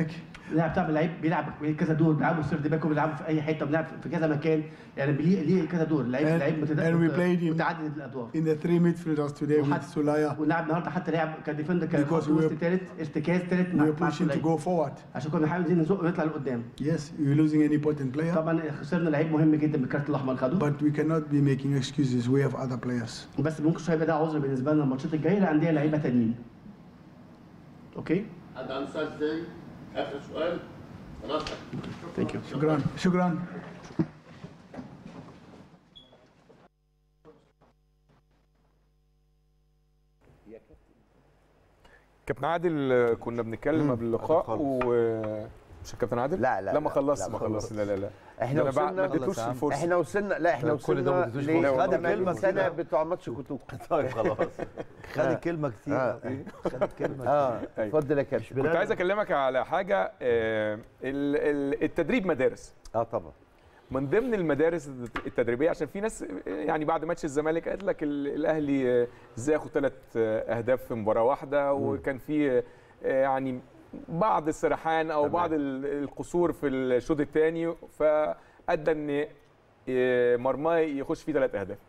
اللاعب بتاع لعيب بيلعب كذا دور بيلعبوا سيرد باك وبيلعبوا في اي حته بيلعب في كذا مكان يعني ليه ليه كذا دور لعيب And- لعيب متد- and we played in- متعدد الادوار In the three midfielders today with وحتى- Sulaya, ونلعب النهارده حتى لعب كديفندر كان Because خط we وسط were- ثالث ارتكاز ثالث we مع were مع pushing to سليم. go forward. عشان كنا بنحاول عايزين نزق ونطلع لقدام Yes, you're losing an important player, طبعا خسرنا لعيب مهم جدا بالكارت الاحمر خده but we cannot be making excuses. We have other players. بس ممكن شويه يبقى ده عذر بالنسبه لنا الماتشات الجايه لانديه لعيبه تانيين اوكي حد عنده سؤال تاني؟ اخر سؤال خلاص ثانك يو شكرا شكرا كابتن عادل آه، كنا بنتكلم قبل اللقاء و مش الكابتن عادل؟ لا لا لا ما خلص لا، ما ما خلص خلص. لا لا لا احنا ده أنا بعد- ما وصلنا اديتوش الفرصه احنا وصلنا لا احنا كل ده ما وصلنا اديتوش ليه؟ فرصة. خد الكلمة السنه كده. بتوع ماتش كوتوك طيب خلاص خد الكلمه كتير آه. خد الكلمه اه أيوة. اتفضل يا كابتن كنت عايز اكلمك على حاجه آه، ال- ال- التدريب مدارس اه طبعا من ضمن المدارس التدريبيه عشان في ناس يعني بعد ماتش الزمالك قالت لك ال- الاهلي آه، ازاي ياخد ثلاث اهداف في مباراه واحده وكان في آه، يعني بعض السرحان او تمام. بعض ال- القصور في الشوط الثاني فادى ان آه، مرماي يخش فيه ثلاث اهداف.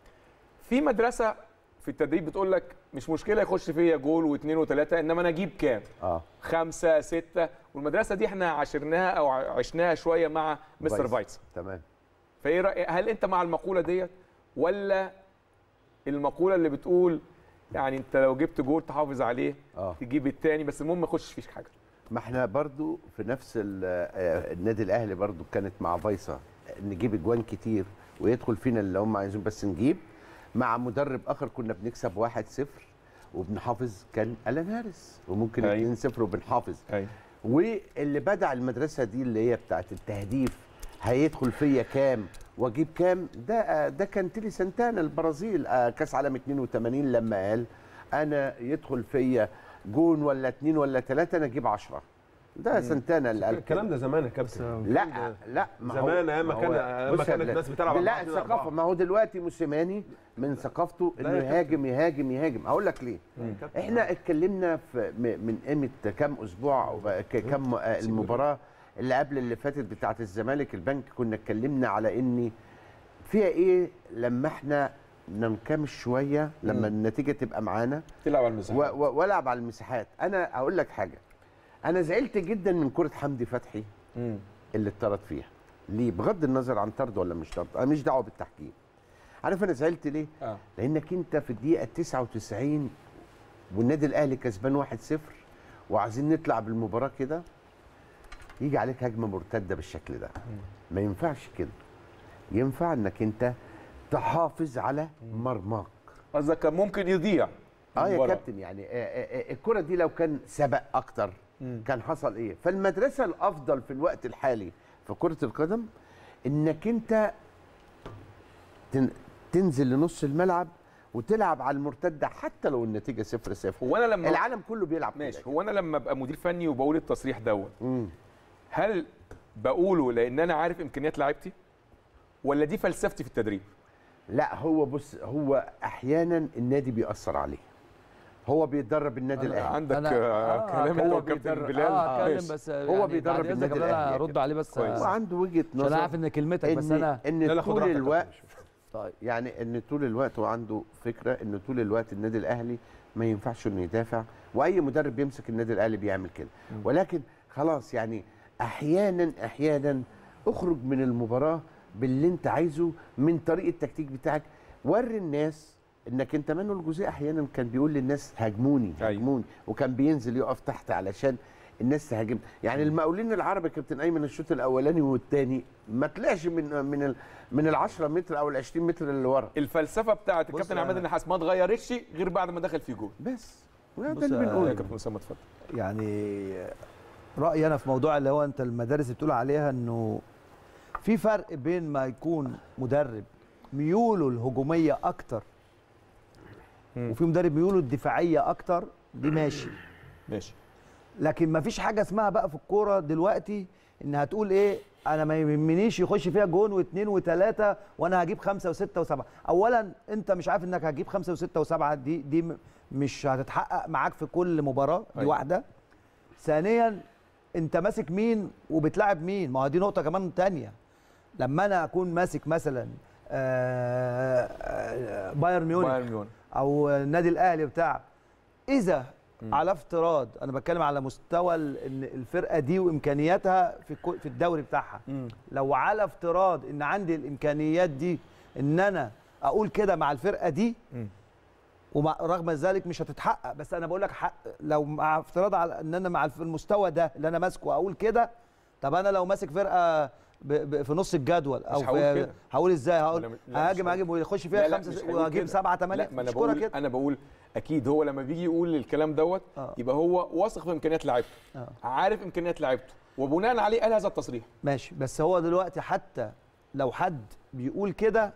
في مدرسه في التدريب بتقول لك مش مشكله يخش فيا جول واثنين وثلاثه انما انا اجيب كام؟ اه خمسه سته والمدرسه دي احنا عاشرناها او عشناها شويه مع مستر فايتس. فايتس تمام فايه رأي هل انت مع المقوله ديت ولا المقوله اللي بتقول يعني انت لو جبت جول تحافظ عليه اه تجيب الثاني بس المهم ما يخش فيش حاجه ما احنا برضو في نفس ال- آه، النادي الاهلي برضو كانت مع فيصل نجيب اجوان كتير ويدخل فينا اللي هم عايزين بس نجيب مع مدرب اخر كنا بنكسب 1-0 وبنحافظ كان الان هارس وممكن أيوة. 2-0 وبنحافظ ايوه واللي بدع المدرسه دي اللي هي بتاعت التهديف هيدخل فيا كام واجيب كام ده ده كان تيلي سانتانا البرازيل آه، كاس عالم 82 لما قال انا يدخل فيا جون ولا اتنين ولا تلاته انا اجيب 10 ده سانتانا اللي قال الكلام ده زمان يا كابتن لا لا ما هو- زمان ايام ما ما كان هو- ايام ما بص يا كانت بلال، الناس بتلعب لا أربعة اتنين الثقافه أربعة. ما هو دلوقتي موسيماني من ثقافته لا انه يا يهاجم يهاجم يهاجم اقول لك ليه احنا اتكلمنا في م- من قيمه كام اسبوع أو ك- كام آه، المباراه اللي قبل اللي فاتت بتاعه الزمالك البنك كنا اتكلمنا على ان فيها ايه لما احنا ننكمش شويه لما النتيجه تبقى معانا تلعب على و- المساحه و- والعب على المساحات انا هقول لك حاجه انا زعلت جدا من كره حمدي فتحي مم. اللي اتطرد فيها ليه بغض النظر عن طرد ولا مش طرد انا مش دعوه بالتحكيم عارف انا زعلت ليه اه لانك انت في الدقيقه 99 والنادي الاهلي كسبان 1-0 وعايزين نطلع بالمباراه كده يجي عليك هجمه مرتده بالشكل ده ما ينفعش كده ينفع انك انت تحافظ على مرماك قصدك كان ممكن يضيع اه يا المباراة. كابتن يعني آه، آه، آه، الكره دي لو كان سبق اكتر مم. كان حصل ايه فالمدرسه الافضل في الوقت الحالي في كره القدم انك انت تن- تنزل لنص الملعب وتلعب على المرتده حتى لو النتيجه صفر صفر هو انا لما العالم كله بيلعب ماشي كده. هو انا لما ابقى مدير فني وبقول التصريح دوت مم. هل بقوله لان انا عارف امكانيات لعيبتي ولا دي فلسفتي في التدريب لا هو بص هو احيانا النادي بيأثر عليه هو بيدرب النادي الاهلي عندك أنا- آه آه، كلام هو انت وكابتن بيدرب- بلال اه اتكلم ماشي. بس هو يعني بيدرب بعد إذنك النادي قبل أنا الأهلي. ارد عليه بس كويس. آه، وعنده وجهه عشان نظر انا عارف ان كلمتك بس ان انا ان لا لا خد طول راحتك يا الوقت كابتن. طيب يعني ان طول الوقت هو عنده فكره ان طول الوقت النادي الاهلي ما ينفعش انه يدافع واي مدرب بيمسك النادي الاهلي بيعمل كده ولكن خلاص يعني احيانا احيانا اخرج من المباراه باللي انت عايزه من طريق التكتيك بتاعك وري الناس انك انت منه الجزء احيانا كان بيقول للناس هاجموني أيوة. هاجموني وكان بينزل يقف تحت علشان الناس تهاجم يعني المقاولين العرب يا كابتن ايمن الشوط الاولاني والثاني ما طلعش من من ال من ال 10 متر او ال 20 متر اللي ورا الفلسفه بتاعت بص الكابتن أنا- عماد النحاس ما اتغيرتش غير بعد ما دخل في جول بس ده بص اللي يا يا بنقوله كابتن اسامه اتفضل يعني رايي انا في موضوع اللي هو انت المدارس اللي بتقول عليها انه في فرق بين ما يكون مدرب ميوله الهجوميه اكتر مم. وفي مدرب ميوله الدفاعيه اكتر دي ماشي ماشي لكن ما فيش حاجه اسمها بقى في الكوره دلوقتي ان هتقول ايه انا ما يهمنيش يخش فيها جون واثنين وثلاثه وانا هجيب خمسه وسته وسبعه اولا انت مش عارف انك هتجيب خمسه وسته وسبعه دي دي م- مش هتتحقق معاك في كل مباراه دي أيوة. واحده ثانيا انت ماسك مين وبتلاعب مين ما هو دي نقطه كمان تانية لما انا اكون ماسك مثلا آه، آه، بايرن ميونخ بايرن ميونخ او النادي الاهلي بتاع اذا على افتراض انا بتكلم على مستوى ال- ان الفرقه دي وامكانياتها في الكو- في الدوري بتاعها لو على افتراض ان عندي الامكانيات دي ان انا اقول كده مع الفرقه دي ورغم ذلك مش هتتحقق بس انا بقول لك حق لو مع افتراض على ان انا مع الف- المستوى ده اللي انا ماسكه اقول كده طب انا لو ماسك فرقه ب ب في نص الجدول او مش هقول في كده. هقول ازاي هقول أنا م- لا، مش هاجم هقول. هاجم ويخش لا، فيها لا، خمسه مش ست- هقول واجيب كده. سبعه ثمانيه لا ما انا مش كوره بقول كده انا بقول اكيد هو لما بيجي يقول الكلام دوت آه. يبقى هو واثق في امكانيات لعيبته آه. عارف امكانيات لعيبته وبناء عليه قال هذا التصريح ماشي بس هو دلوقتي حتى لو حد بيقول كده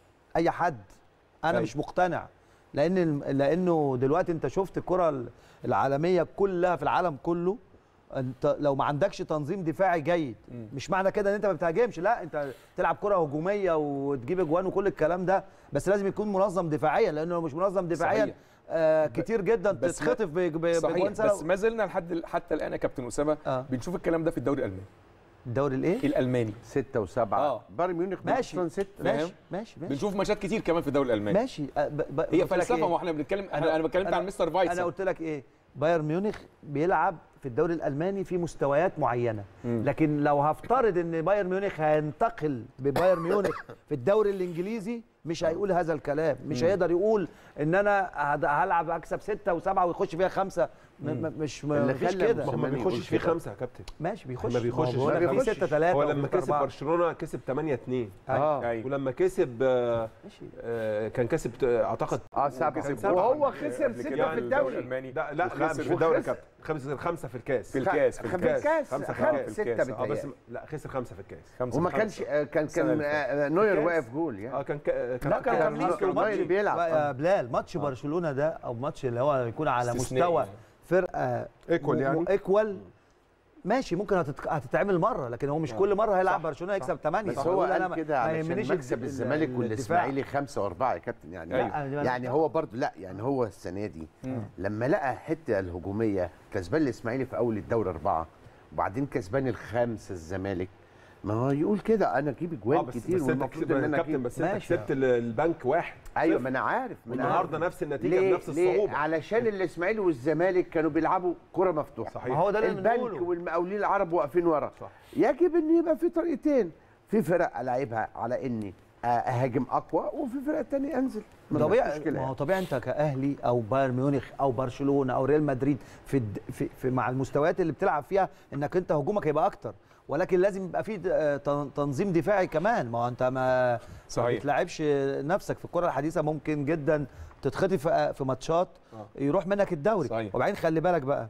اي حد انا أيوة. مش مقتنع لان لانه دلوقتي انت شفت الكره العالميه كلها في العالم كله انت لو ما عندكش تنظيم دفاعي جيد مش معنى كده ان انت ما بتهاجمش لا انت تلعب كره هجوميه وتجيب اجوان وكل الكلام ده بس لازم يكون منظم دفاعيا لانه لو مش منظم دفاعيا صحيح. آه كتير جدا بس ما- تتخطف ب- ب- صحيح بجوان سهلة. بس ما زلنا لحد حتى الان يا كابتن اسامه آه. بنشوف الكلام ده في الدوري الالماني الدوري الايه الالماني ستة وسبعة آه. بايرن ميونخ ماشي أصلاً ستة فاهم؟ ماشي ماشي ماشي بنشوف ماتشات كتير كمان في الدوري الالماني ماشي أه، ب- ب- هي قلت لك فلسفه إيه؟ ما احنا بنتكلم انا انا بتكلم عن مستر فايتس انا قلت لك ايه بايرن ميونخ بيلعب في الدوري الالماني في مستويات معينه مم. لكن لو هفترض ان بايرن ميونخ هينتقل ببايرن ميونخ في الدوري الانجليزي مش هيقول هذا الكلام مش مم. هيقدر يقول ان انا هد- هلعب اكسب ستة وسبعة ويخش فيها خمسة م- م- مش م- اللي مفيش خلى كده ما هو ما زمان يقول بيخشش فيه كده. خمسه يا كابتن ماشي بيخش ما بيخشش. هو بقول لك ما في بيخشش. 6 3 هو لما كسب برشلونه كسب 8 2 اه أيوة. ولما كسب آه، ماشي آه، كان كسب آه، اعتقد اه سبعة كسب سبعة. وهو طبعاً خسر قبل ستة كده في الدوري الدوري الالماني لا لا لا وخسر مش في الدوري يا وخسر. كابتن خمسة خمسة في الكاس في الكاس في في الكاس الكاس خمسة في خمسة الكاس. ستة الكاس. اه بس بتهيألي لا خسر خمسة في الكاس خمسة وما خمسة. كانش آه، كان السنة كان اللي فاتت. آه، نوير الكاس. واقف جول يعني اه كان كا- كان لا كان كان كاملين كان ماتش نوير بيلعب. يا بلال ماتش برشلونه ده او ماتش اللي هو يكون على استثنائي مستوى يعني. فرقه Equal يعني. ايكوال ماشي ممكن هتت- هتتعمل مره لكن هو مش كل مره هيلعب برشلونه يكسب 8 بس هو قال كده علشان مكسب الد- الزمالك الدفاع. والاسماعيلي خمسة وأربعة يا كابتن يعني أيوة. لا، يعني هو برضو لا يعني هو السنة دي لما لقى حتة الهجومية كسبان الاسماعيلي في أول الدوري أربعة وبعدين كسبان الخمسة الزمالك ما هو يقول كده أنا أجيب اه أجوان بس كتير بس انت والمفروض كسبت إن أنا كابتن أجيب بس انت ماشي. كسبت ال- البنك واحد أيوة صفر. ما أنا عارف ما أنا والنهارده عارف. نفس النتيجه ليه بنفس ليه الصعوبه علشان الاسماعيلي والزمالك كانوا بيلعبوا كرة مفتوحة صحيح. ما هو ده اللي البنك بنقوله والمقاولين العرب واقفين ورا صح. يجب ان يبقى في طريقتين في فرق العبها على اني اهاجم اقوى وفي فرق تانية انزل ما فيش طبيعي مشكله ما هو يعني. طبيعي انت كاهلي او بايرن ميونخ او برشلونه او ريال مدريد في, الد... في, في مع المستويات اللي بتلعب فيها انك انت هجومك هيبقى اكتر ولكن لازم يبقى في آه، تن- تنظيم دفاعي كمان ما هو انت ما ما صحيح. بتلعبش نفسك في الكره الحديثه ممكن جدا تتخطف في- في ماتشات آه. يروح منك الدوري صحيح. وبعدين خلي بالك بقى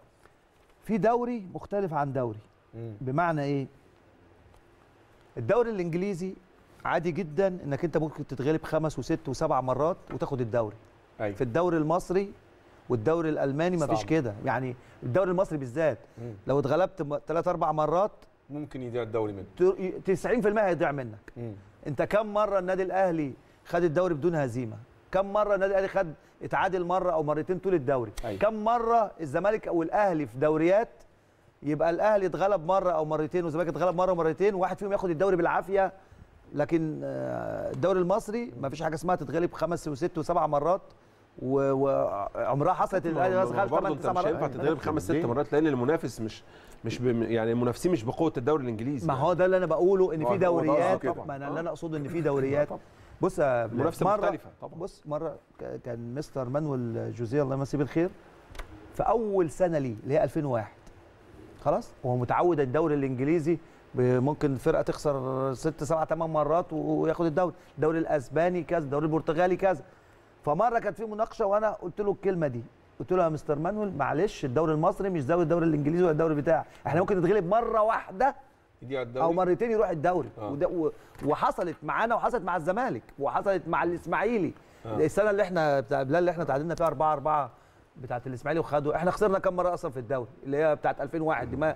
في دوري مختلف عن دوري بمعنى ايه الدوري الانجليزي عادي جدا انك انت ممكن تتغلب خمس وست وسبع مرات وتاخد الدوري ايوه في الدوري المصري والدوري الالماني مفيش صعب. كده يعني الدوري المصري بالذات مم. لو اتغلبت ثلاث اربع مرات ممكن يضيع الدوري منه ت- 90% هيضيع منك مم. انت كم مره النادي الاهلي خد الدوري بدون هزيمه كم مره النادي الاهلي خد اتعادل مره او مرتين طول الدوري أيوة. كم مره الزمالك او الاهلي في دوريات يبقى الاهلي اتغلب مره او مرتين والزمالك اتغلب مره ومرتين وواحد فيهم ياخد الدوري بالعافيه لكن آه، الدوري المصري ما فيش حاجه اسمها تتغلب خمس وست وسبع مرات و- وعمرها حصلت الاهلي بس خد برضه 8 انت 9 مش هينفع مرات تتغلب خمس ست ليه؟ مرات لان المنافس مش مش بم يعني المنافسين مش بقوه الدوري الانجليزي ما هو ده اللي انا بقوله ان هو- هو في ده دوريات قصده كده. ما انا آه. اللي انا اقصده ان في دوريات بص يا بلال، منافسة مرة- مختلفة طبعا. بص مره ك- كان مستر مانويل جوزيه الله يمسيه بالخير في اول سنه ليه اللي هي 2001 خلاص وهو متعود الدوري الانجليزي ب- ممكن فرقه تخسر ست سبع ثمان مرات وياخد الدوري الدوري الاسباني كذا الدوري البرتغالي كذا فمره كانت في مناقشه وانا قلت له الكلمه دي قلت له يا مستر مانويل معلش الدوري المصري مش زي الدوري الانجليزي ولا الدوري بتاعي احنا ممكن نتغلب مره واحده يضيع الدوري او مرتين يروح الدوري آه. وده و- وحصلت معانا وحصلت مع الزمالك وحصلت مع الاسماعيلي آه. السنه اللي احنا بتاع بلال اللي احنا تعادلنا فيها 4 4 بتاعت الاسماعيلي وخدوا احنا خسرنا كام مره اصلا في الدوري اللي هي بتاعت 2001 دي ما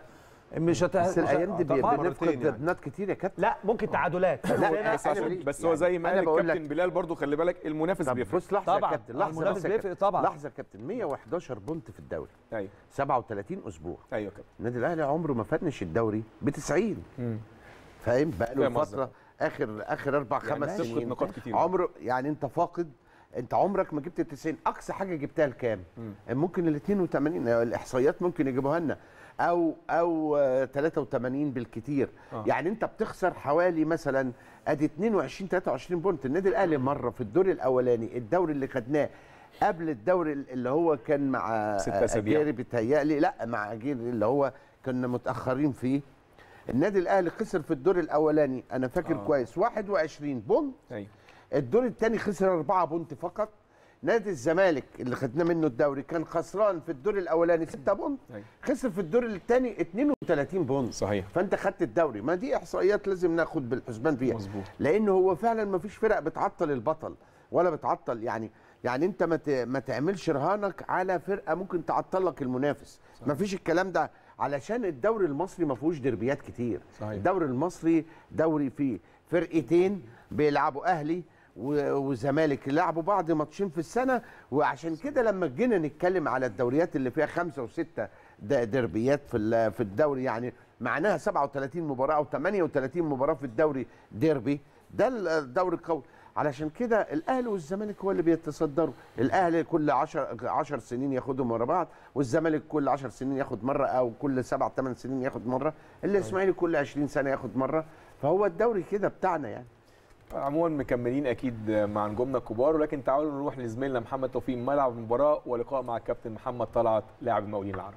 مش هت... بس الايام دي طبعاً. بنفقد ابنات كتير يا كابتن لا ممكن تعادلات لا بس, عشان بس هو زي ما أنا قال بقول الكابتن لك- بلال برضو خلي بالك المنافس طب بيفرق بص لحظه طبعاً. يا كابتن لحظه المنافس بس يا بيفرق كابتن. طبعاً. لحظه يا كابتن 111 بونت في الدوري ايوه 37 اسبوع ايوه كابتن النادي الاهلي عمره ما فنش الدوري ب 90 فاهم بقى له فاهم قصدك. فتره اخر اخر اربع يعني خمس بتفقد سنين نقاط كتير. عمره يعني انت فاقد انت عمرك ما جبت ال 90 اقصى حاجه جبتها لكام؟ ممكن ال 82 الاحصائيات ممكن يجيبوها لنا او او آه، 83 بالكتير آه. يعني انت بتخسر حوالي مثلا ادي 22 23 بونت النادي الاهلي مره في الدور الاولاني الدوري اللي خدناه قبل الدوري اللي هو كان مع ست أسابيع. اجيري بيتهيألي لا مع اجيري اللي هو كنا متاخرين فيه النادي الاهلي خسر في الدور الاولاني انا فاكر آه. آه. كويس 21 بونت ايوه الدور الثاني خسر 4 بونت فقط نادي الزمالك اللي خدنا منه الدوري كان خسران في الدور الاولاني 6 بونت أيوة. خسر في الدور الثاني 32 بونت صحيح فانت خدت الدوري ما دي احصائيات لازم ناخد بالحسبان فيها مظبوط. لان هو فعلا ما فيش فرق بتعطل البطل ولا بتعطل يعني يعني انت ما ت- ما تعملش رهانك على فرقه ممكن تعطل لك المنافس ما فيش الكلام ده علشان الدوري المصري ما فيهوش دربيات كتير صحيح. الدوري المصري دوري فيه فرقتين بيلعبوا اهلي و- وزمالك يلعبوا بعض ماتشين في السنه وعشان كده لما جينا نتكلم على الدوريات اللي فيها خمسه وسته د- دربيات في ال- في الدوري يعني معناها 37 مباراه او 38 مباراه في الدوري ديربي ده الدوري القوي علشان كده الاهلي والزمالك هو اللي بيتصدروا الاهلي كل 10 10 سنين ياخدهم ورا بعض والزمالك كل 10 سنين ياخد مره او كل 7 8 سنين ياخد مره الاسماعيلي كل 20 سنه ياخد مره فهو الدوري كده بتاعنا يعني عموما مكملين اكيد مع نجومنا الكبار ولكن تعالوا نروح لزميلنا محمد توفيق ملعب المباراه ولقاء مع الكابتن محمد طلعت لاعب المقاولين العرب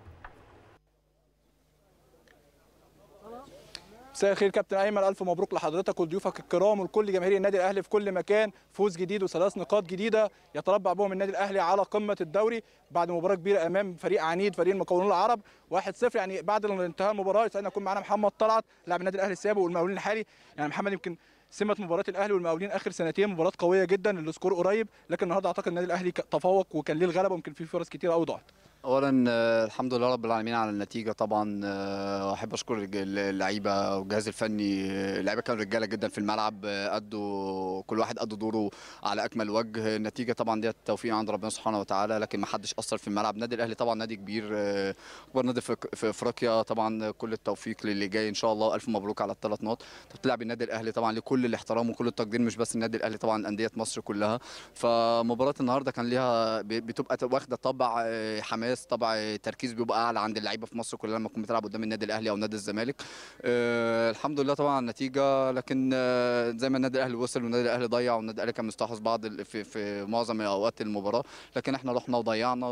مساء الخير كابتن ايمن الف مبروك لحضرتك ولضيوفك الكرام ولكل جماهير النادي الاهلي في كل مكان فوز جديد وثلاث نقاط جديده يتربع بهم النادي الاهلي على قمه الدوري بعد مباراه كبيره امام فريق عنيد فريق المقاولون العرب 1-0 يعني بعد انتهاء المباراه يسعدنا يكون معانا محمد طلعت لاعب النادي الاهلي السابق والمقاولين الحالي يعني محمد يمكن سمه مباراه الاهلي والمقاولين اخر سنتين مباراه قويه جدا السكور قريب لكن النهارده اعتقد النادي الاهلي ك- تفوق وكان ليه الغلبه ويمكن في فرص كتيره قوي ضاعت اولا آه، الحمد لله رب العالمين على النتيجه طبعا آه، واحب اشكر الج- اللعيبه والجهاز الفني آه، اللعيبه كانوا رجاله جدا في الملعب آه، ادوا كل واحد ادوا دوره على اكمل وجه النتيجه طبعا ديت توفيق عند ربنا سبحانه وتعالى لكن ما حدش اثر في الملعب النادي الاهلي طبعا نادي كبير آه، اكبر نادي في في افريقيا طبعا كل التوفيق للي جاي ان شاء الله الف مبروك على الثلاث نقط انت بتلعب النادي الاهلي طبعا لكل الاحترام وكل التقدير مش بس النادي الاهلي طبعا انديه مصر كلها فمباراه النهارده كان ليها ب- بتبقى واخده طبع آه، حماس طبع آه، تركيز بيبقى اعلى عند اللعيبه في مصر كلها لما تكون بتلعب قدام النادي الاهلي او نادي الزمالك آه، الحمد لله طبعا النتيجه لكن آه، زي ما النادي الاهلي وصل والنادي الاهلي ضيع والنادي الاهلي كان مستحوذ بعض ال- في في معظم اوقات المباراه لكن احنا رحنا وضيعنا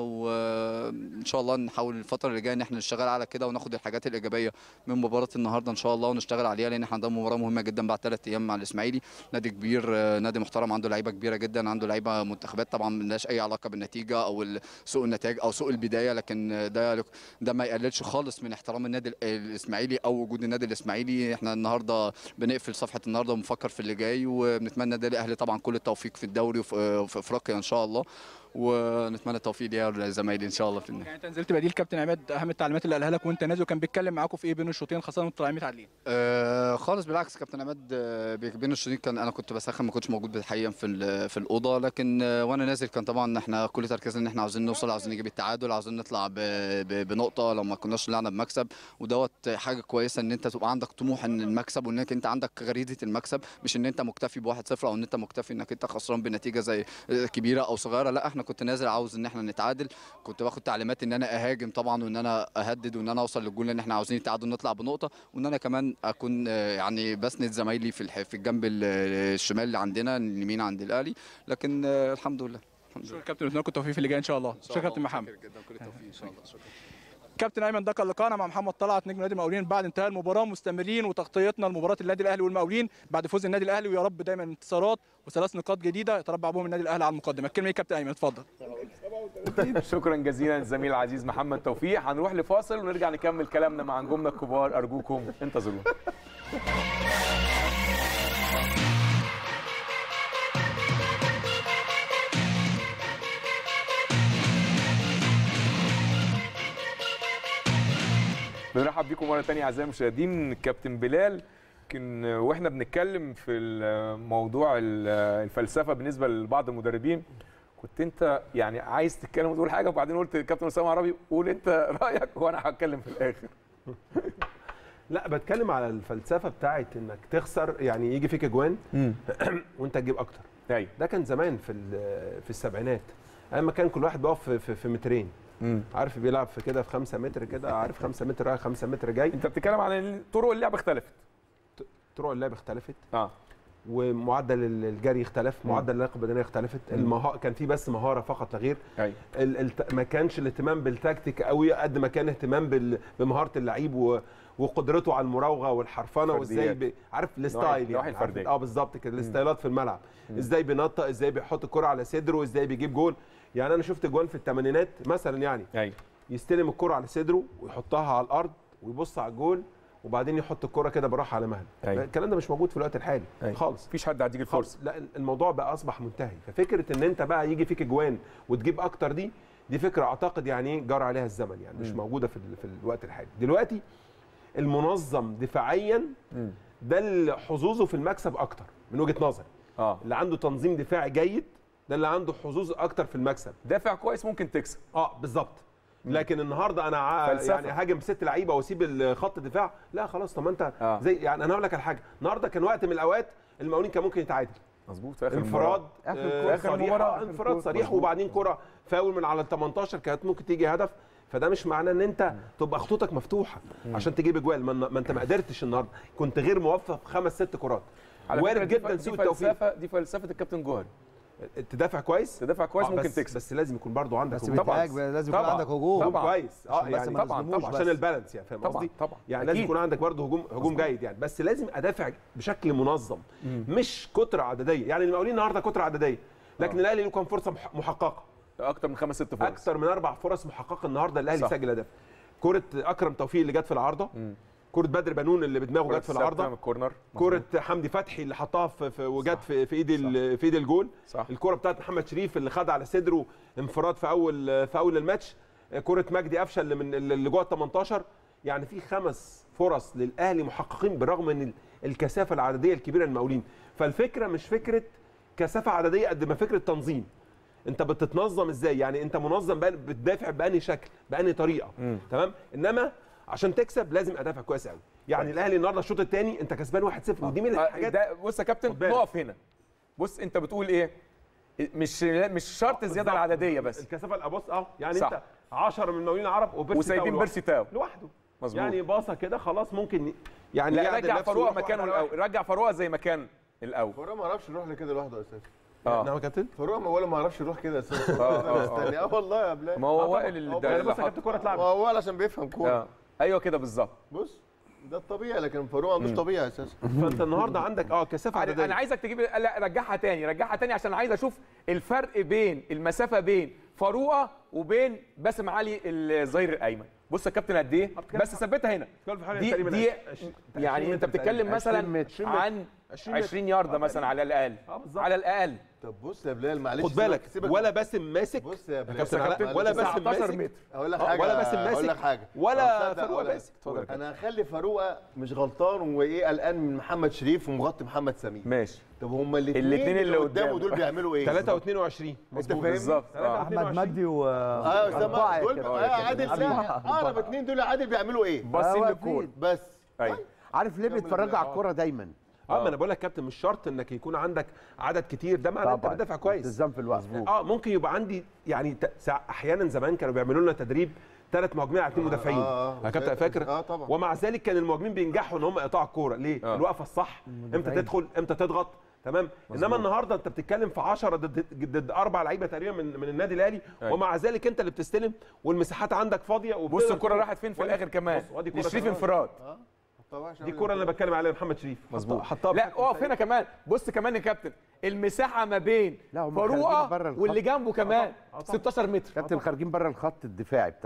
وان شاء الله نحاول الفتره اللي جايه ان احنا نشتغل على كده وناخد الحاجات الايجابيه من مباراه النهارده ان شاء الله ونشتغل عليها لان احنا عندنا مباراه مهمه جدا بعد ثلاث ايام مع الاسماعيلي نادي كبير آه، نادي محترم عنده لعيبه كبيره جدا عنده لعيبه منتخبات طبعا ملهاش اي علاقه بالنتيجه او ال- سوء النتائج او سوء البدايه لكن آه، ده ده ما يقللش خالص من احترام النادي ال- الاسماعيلي او وجود النادي الاسماعيلي احنا النهارده بنقفل صفحه النهارده وبنفكر في اللي جاي وبنتمنى النادي الاهلي طبعا كل التوفيق في الدوري وفي آه، في افريقيا ان شاء الله ونتمنى التوفيق ليا ولزمايلي ان شاء الله في النهايه يعني انت نزلت بديل كابتن عماد اهم التعليمات اللي قالها لك وانت نازل وكان بيتكلم معاكم في ايه بين الشوطين خاصه وانتوا طالعين متعادلين آه خالص بالعكس كابتن عماد آه، بين الشوطين كان انا كنت بسخن ما كنتش موجود بالحقيقه في ال- في الاوضه لكن آه، وانا نازل كان طبعا احنا كل تركيزنا ان احنا عاوزين نوصل عاوزين نجيب التعادل عاوزين نطلع ب- ب- بنقطه لو ما كناش طلعنا بمكسب ودوت حاجه كويسه ان انت تبقى عندك طموح ان المكسب وانك انت عندك غريزه المكسب مش ان انت مكتفي ب 1-0 او ان انت مكتفي انك انت خسران بنتيجه زي آه، كبيره او صغيره لا احنا كنت نازل عاوز ان احنا نتعادل كنت باخد تعليمات ان انا اهاجم طبعا وان انا اهدد وان انا اوصل للجول لان احنا عاوزين التعادل نطلع بنقطه وان انا كمان اكون آه، يعني بسند زمايلي في الح- في الجنب ال- الشمال اللي عندنا اليمين عند الاهلي لكن آه، الحمد لله الحمد شكرا كابتن اتمنى لكم التوفيق في اللي جاي ان شاء الله شكرا كابتن محمد جدا كل التوفيق ان شاء الله شكرا كابتن ايمن ده كان لقاءنا مع محمد طلعت نجم نادي المقاولين بعد انتهاء المباراه مستمرين وتغطيتنا لمباراه النادي الاهلي والمقاولين بعد فوز النادي الاهلي ويا رب دايما انتصارات وثلاث نقاط جديده يتربع بهم النادي الاهلي على المقدمه الكلمه ايه كابتن ايمن اتفضل شكرا جزيلا للزميل العزيز محمد توفيق هنروح لفاصل ونرجع نكمل كلامنا مع نجومنا الكبار ارجوكم انتظرونا بنرحب بيكم مره ثانيه اعزائي المشاهدين كابتن بلال يمكن واحنا بنتكلم في موضوع الفلسفه بالنسبه لبعض المدربين كنت انت يعني عايز تتكلم وتقول حاجه وبعدين قلت كابتن اسامه عربي قول انت رايك وانا هتكلم في الاخر لا بتكلم على الفلسفه بتاعت انك تخسر يعني يجي فيك اجوان وانت تجيب اكتر ايوه ده كان زمان في ال- في السبعينات ايام ما كان كل واحد بيقف في, في, في مترين مم. عارف بيلعب في كده في 5 متر كده عارف 5 متر رايح 5 متر جاي انت بتتكلم عن طرق اللعب اختلفت طرق اللعب اختلفت اه ومعدل الجري اختلف مم. معدل اللياقه البدنيه اختلفت مم. المها... كان في بس مهاره فقط لا غير ايوه ال... الت... ما كانش الاهتمام بالتكتيك قوي قد ما كان اهتمام بال... بمهاره اللعيب و... وقدرته على المراوغه والحرفنه وازاي فرديات. ب... عارف الستايل النواحي يعني عارف- الفردية. اه بالظبط كده الستايلات في الملعب ازاي بينطق ازاي بيحط الكره على صدره ازاي بيجيب جول يعني انا شفت جوان في الثمانينات مثلا يعني ايوه يستلم الكره على صدره ويحطها على الارض ويبص على الجول وبعدين يحط الكره كده بالراحه على مهله أيوة. الكلام ده مش موجود في الوقت الحالي أيوة. خالص مفيش حد هتيجي خالص الفرصه لا الموضوع بقى اصبح منتهي ففكره ان انت بقى يجي فيك اجوان وتجيب اكتر دي دي فكره اعتقد يعني ايه جرى عليها الزمن يعني مش مم. موجوده في ال- في الوقت الحالي دلوقتي المنظم دفاعيا مم. ده اللي حظوظه في المكسب اكتر من وجهه نظري اه اللي عنده تنظيم دفاعي جيد ده اللي عنده حظوظ اكتر في المكسب دافع كويس ممكن تكسب اه بالظبط لكن النهارده انا ع- فلسفة. يعني هاجم ست لعيبه واسيب الخط الدفاع لا خلاص طب ما انت آه. زي يعني انا هقول لك على حاجه النهارده كان وقت من الاوقات المقاولين كان ممكن يتعادل مظبوط في اخر انفراد المباراة. آه، في اخر صريح، المباراه آه، آخر انفراد الكورة. صريح مظبوط. وبعدين كره فاول من على ال 18 كانت ممكن تيجي هدف فده مش معناه ان انت تبقى خطوطك مفتوحه عشان تجيب اجوال ما ما انت ما قدرتش النهارده كنت غير موفق في خمس ست كرات على فكرة وارد دي جدا ف- سوء دي التوفيق فلسفه دي فلسفه الكابتن جوهري تدافع كويس تدافع كويس آه، ممكن بس تكسب بس لازم يكون برضو عندك بس هجوم. بتهاجم لازم يكون طبعاً. عندك هجوم هجوم طبعاً. كويس اه عشان بس يعني ما طبعاً، نظلموش طبعاً. عشان بس. البالانس يعني فاهم طبعاً، قصدي طبعاً. يعني لازم أكيد. يكون عندك برضه هجوم هجوم جيد يعني بس لازم ادافع بشكل منظم مش كتره عدديه يعني المقاولين النهارده كتره عدديه لكن الاهلي له كان فرصه مح- محققه اكتر من خمس ست فرص اكثر من اربع فرص محققه النهارده الاهلي صح. سجل هدف كره اكرم توفيق اللي جت في العارضه مم. كره بدر بنون اللي بدماغه كرة جت في ثابتة من العارضه الكورنر كره حمدي فتحي اللي حطها في, في وجت صح. في, في ايد ال- في ايد الجول صح الكره بتاعت محمد شريف اللي خد على صدره انفراد في اول في اول الماتش كره مجدي قفشه اللي من اللي جوه ال 18 يعني في خمس فرص للاهلي محققين بالرغم من ال- الكثافه العدديه الكبيره للمقاولين فالفكره مش فكره كثافه عدديه قد ما فكره تنظيم انت بتتنظم ازاي يعني انت منظم بقى بتدافع باني شكل باني طريقه مم. تمام انما عشان تكسب لازم ادافع كويس قوي يعني الاهلي النهارده الشوط الثاني انت كسبان 1-0 ودي من آه، الحاجات ده بص يا كابتن خد بالك. نقف هنا بص انت بتقول ايه مش مش شرط الزياده بالظبط. العدديه بس الكثافه الابص اه يعني صح. انت 10 من المقاولين العرب وبيرسي وسايبين تاو بيرسي تاو لوحده. لوحده مظبوط يعني باصه كده خلاص ممكن يعني لا يعدل رجع نفسه فاروق ويروح مكانه واحد على الاول رجع فاروق زي ما كان الاول فاروق ما عرفش يروح لكده لوحده اساسا واحد. اه نعم يا كابتن فاروق ما ولا ما عرفش يروح كده اساسا آه، آه، آه. استني اه والله يا بلال ما هو وائل اللي ده يعني اللي بص يا حط- كابتن الكوره اتلعبت هو وائل عشان بيفهم كوره آه. ايوه كده بالظبط بص ده الطبيعي لكن فاروق ما عندوش طبيعي اساسا فانت النهارده عندك اه كثافه انا عدديه أنا عايزك تجيب لا رجعها تاني رجعها تاني عشان عايز اشوف الفرق بين المسافه بين فاروقه وبين باسم علي الظهير الايمن بص يا كابتن قد ايه بس ثبتها هنا بتتكلم في حوالي دي تقريبا دي 20 يعني انت متر بتتكلم تقريباً. مثلا 20 متر. عن 20 متر. 20 ياردة مثلا على الاقل اه بالظبط على الاقل طب بص يا بلال معلش خد بالك سيبك- سيبك ولا باسم ماسك بص يا بلال كابتن علاء، معلش. ولا باسم 19 ماسك متر اقول لك آه، حاجه ولا باسم اقول ماسك لك حاجه ولا تصدق فاروق أقول لك- ماسك اتفضل. انا هخلي فاروق مش غلطان وايه قلقان من محمد شريف ومغطي محمد سمير ماشي طب هما الاثنين الاتنين اللي قدامه قدامه. دول بيعملوا ايه 3 و22 انت فاهمني بالظبط آه. احمد مجدي و اه يا أربعة اسامه دول كده. آه، عادل لا أربعة. اقرب اثنين دول عادل بيعملوا ايه باصين آه، للكوره بس ايوه عارف ليه بيتفرجوا على الكوره دايما اه ما انا بقول لك كابتن مش شرط انك يكون عندك عدد كتير ده معناه انت بتدافع كويس التزام في الوقت اه ممكن يبقى عندي يعني ت- سا- احيانا زمان كانوا بيعملوا لنا تدريب ثلاث مهاجمين على اثنين مدافعين آه، آه. يا كابتن فاكر اه طبعا ومع ذلك كان المهاجمين بينجحوا ان هم يقطعوا الكوره ليه آه. الوقفه الصح امتى تدخل امتى تضغط تمام انما النهارده انت بتتكلم في 10 ضد ضد اربع لعيبه تقريبا من من النادي الاهلي أيوة. ومع ذلك انت اللي بتستلم والمساحات عندك فاضيه بص وبتقدر الكوره تروح. راحت فين في ولا- الاخر كمان بص، وادي كرة لشريف كمان. انفراد طبعا دي الكوره اللي انا بتكلم عليها محمد شريف مظبوط حطها لا بشكل اقف سيء. هنا كمان بص كمان يا كابتن المساحه ما بين لا، هم خارجين بره فاروقه الخط. واللي جنبه كمان آه طبعا. 16 متر كابتن خارجين بره الخط الدفاعي بتاعه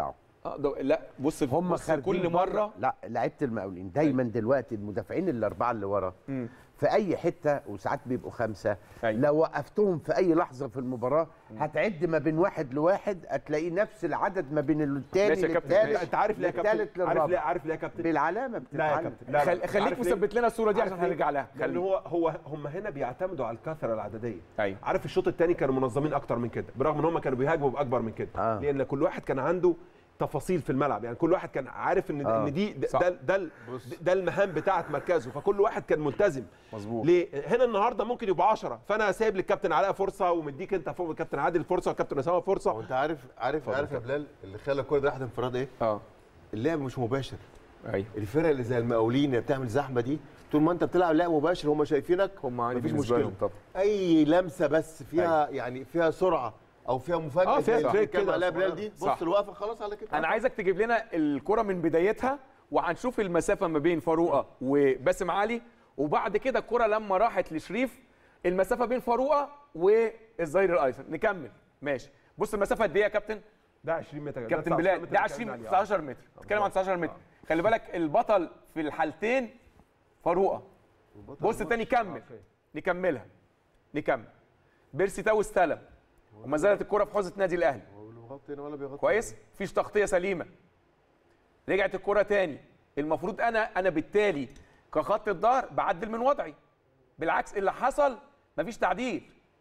اه ده لا بص هم بص خارجين كل بره. مره لا لعيبه المقاولين دايما دلوقتي المدافعين الاربعه اللي ورا في اي حته وساعات بيبقوا خمسه لو وقفتهم في اي لحظه في المباراه هتعد ما بين واحد لواحد هتلاقيه نفس العدد ما بين الثاني ماشي يا كابتن للثالث انت عارف ليه يا كابتن للثالث عارف ليه للرابع عارف ليه يا كابتن بالعلامه لا يا بتتعلم كابتن لا لا. خل- خليك عارف ليه؟ مثبت لنا الصوره دي عارف عشان ليه؟ هنرجع لها لان خليك. هو هو هم هنا بيعتمدوا على الكثره العدديه ايوه عارف الشوط الثاني كانوا منظمين اكتر من كده برغم ان هم كانوا بيهاجموا باكبر من كده آه. لان كل واحد كان عنده تفاصيل في الملعب يعني كل واحد كان عارف ان آه. ان دي ده صح. ده, ده, ال- ده المهام بتاعه مركزه فكل واحد كان ملتزم مظبوط ليه هنا النهارده ممكن يبقى 10 فانا سايب للكابتن علاء فرصه ومديك انت فوق الكابتن عادل فرصه والكابتن اسامه فرصه وانت عارف عارف اتفضل عارف يا كابتن. بلال اللي خلى الكوره دي راحت انفراد ايه؟ اه اللعب مش مباشر ايوه الفرق اللي زي المقاولين اللي بتعمل زحمه دي طول ما انت بتلعب لعب مباشر هم شايفينك هم عادي مفيش بالنسبه مشكله لهم طبعا اي لمسه بس فيها يعني فيها سرعه او فيها مفاجاه آه، فيها زي اللي تريك بيتكلم كده عليها بلال دي صح. بص الوقفه خلاص على كده انا عايزك تجيب لنا الكره من بدايتها وهنشوف المسافه ما بين فاروقه وباسم علي وبعد كده الكره لما راحت لشريف المسافه بين فاروقه والظهير الايسر نكمل ماشي بص المسافه قد ايه يا كابتن ده 20 متر ده كابتن 19 بلال متر ده بنتكلم 20 عليه. 19 متر بتتكلم عن 19 متر خلي بالك البطل في الحالتين فاروقه بص تاني كمل نكملها نكمل بيرسي تاو استلم وما زالت الكره في حوزه نادي الاهلي ولا بيغطي هنا ولا بيغطي كويس مفيش تغطيه سليمه رجعت الكره تاني المفروض انا انا بالتالي كخط الظهر بعدل من وضعي بالعكس اللي حصل مفيش تعديل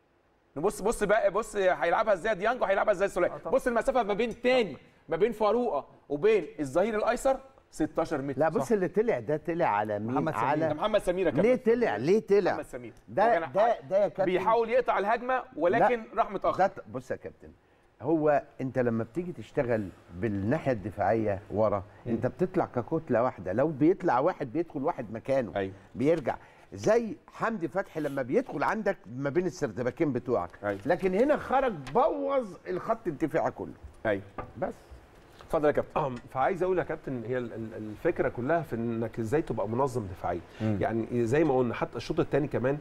نبص بص بقى بص هيلعبها ازاي ديانج وهيلعبها ازاي سوليه بص المسافه ما بين تاني ما بين فاروقه وبين الظهير الايسر 16 متر لا بص صح. اللي طلع ده طلع على مين محمد سمير. ده على محمد سمير يا كابتن ليه طلع ليه طلع محمد سمير ده هو كان ده ده يا كابتن بيحاول يقطع الهجمه ولكن راح متاخر ده بص يا كابتن هو انت لما بتيجي تشتغل بالناحيه الدفاعيه ورا انت بتطلع ككتله واحده لو بيطلع واحد بيدخل واحد مكانه أيوة. بيرجع زي حمدي فتحي لما بيدخل عندك ما بين السردباكين بتوعك أيوة. لكن هنا خرج بوظ الخط الدفاعي كله ايوه بس اتفضل يا كابتن اه فعايز اقول يا كابتن هي ال- ال- الفكره كلها في انك ازاي تبقى منظم دفاعيا يعني زي ما قلنا حتى الشوط الثاني كمان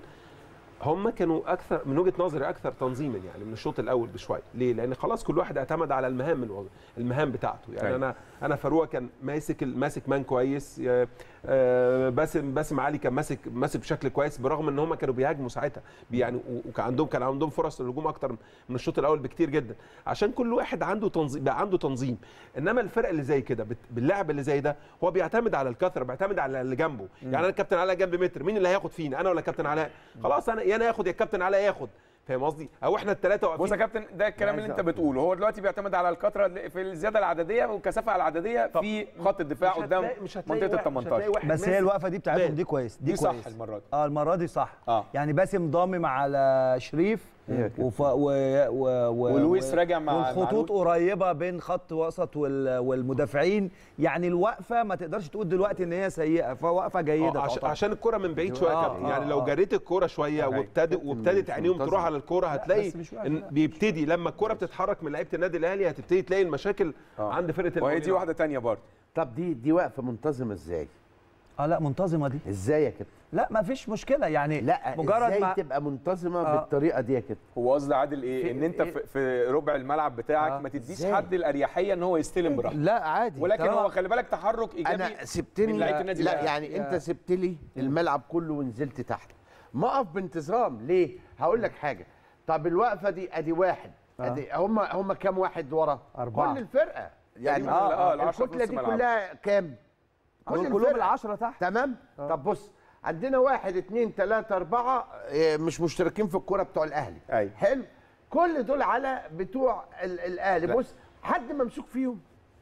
هم كانوا اكثر من وجهه نظري اكثر تنظيما يعني من الشوط الاول بشويه ليه لان خلاص كل واحد اعتمد على المهام الوظ- المهام بتاعته يعني أيوة. انا انا فاروق كان ماسك ال- ماسك مان كويس آه، آه، باسم باسم علي كان ماسك ماسك بشكل كويس برغم ان هم كانوا بيهاجموا ساعتها بي- يعني و- وكان عندهم كان عندهم فرص للهجوم اكتر من الشوط الاول بكتير جدا عشان كل واحد عنده تنظيم بقى عنده تنظيم انما الفرق اللي زي كده بت- باللعب اللي زي ده هو بيعتمد على الكثره بيعتمد على اللي جنبه يعني انا الكابتن علاء جنب متر مين اللي هياخد فينا انا ولا كابتن علاء خلاص انا يا انا ياخد يا الكابتن علاء ياخد فاهم قصدي او احنا الثلاثه واقفين بص يا كابتن ده الكلام اللي انت بتقوله هو دلوقتي بيعتمد على الكثره اللي- في الزياده العدديه والكثافه العدديه في خط الدفاع مش قدام هتلاقي- مش هتلاقي منطقه ال واحد- مش هتلاقي 18 واحد بس هي ماسك الوقفه دي بتاعتهم بال. دي كويس دي, دي صح كويس المرة دي. اه المره دي صح آه. يعني باسم ضامم على شريف وف... و... و... و... ولويس و- راجع مع- والخطوط قريبه بين خط وسط وال... والمدافعين يعني الوقفه ما تقدرش تقول دلوقتي ان هي سيئه فوقفه جيده آه عشان, تعتبر. عشان الكره من بعيد شويه يا آه، كابتن آه، يعني لو آه. جريت الكره شويه أيوة. وابتدت وابتدت عينيهم منتظم. تروح على الكره هتلاقي بس مش واقف، ان لا. بيبتدي لما الكره بتتحرك من لعيبه النادي الاهلي هتبتدي تلاقي المشاكل آه. عند فرقه وهي المقاولين دي واحده تانية برضه طب دي دي وقفه منتظمه ازاي اه لا منتظمه دي ازاي يا كابتن لا ما فيش مشكله يعني لا مجرد ازاي ما تبقى منتظمه آه. بالطريقه دي يا كابتن هو قصد عادل ايه في- ان انت إيه؟ في, في ربع الملعب بتاعك آه. ما تديش إزاي؟ حد الاريحيه ان هو يستلم براحته لا عادي ولكن طالما- هو خلي بالك تحرك ايجابي انا سبتني من لعيبة النادي لا الأهلي. يعني انت سبت لي الملعب كله ونزلت تحت ما اقف بانتظام ليه هقول لك حاجه طب الوقفه دي ادي واحد ادي هم هم كام واحد ورا أربعة. كل الفرقه يعني تقريباً ال- آه، العشرة الكتله في دي نص ملعب. كلها كام كل كلهم الفرقة. العشرة تحت تمام طب بص عندنا واحد اتنين تلاته اربعه إيه، مش مشتركين في الكوره بتوع الاهلي أيوة. حلو كل دول على بتوع ال- الاهلي بص حد ممسوك فيهم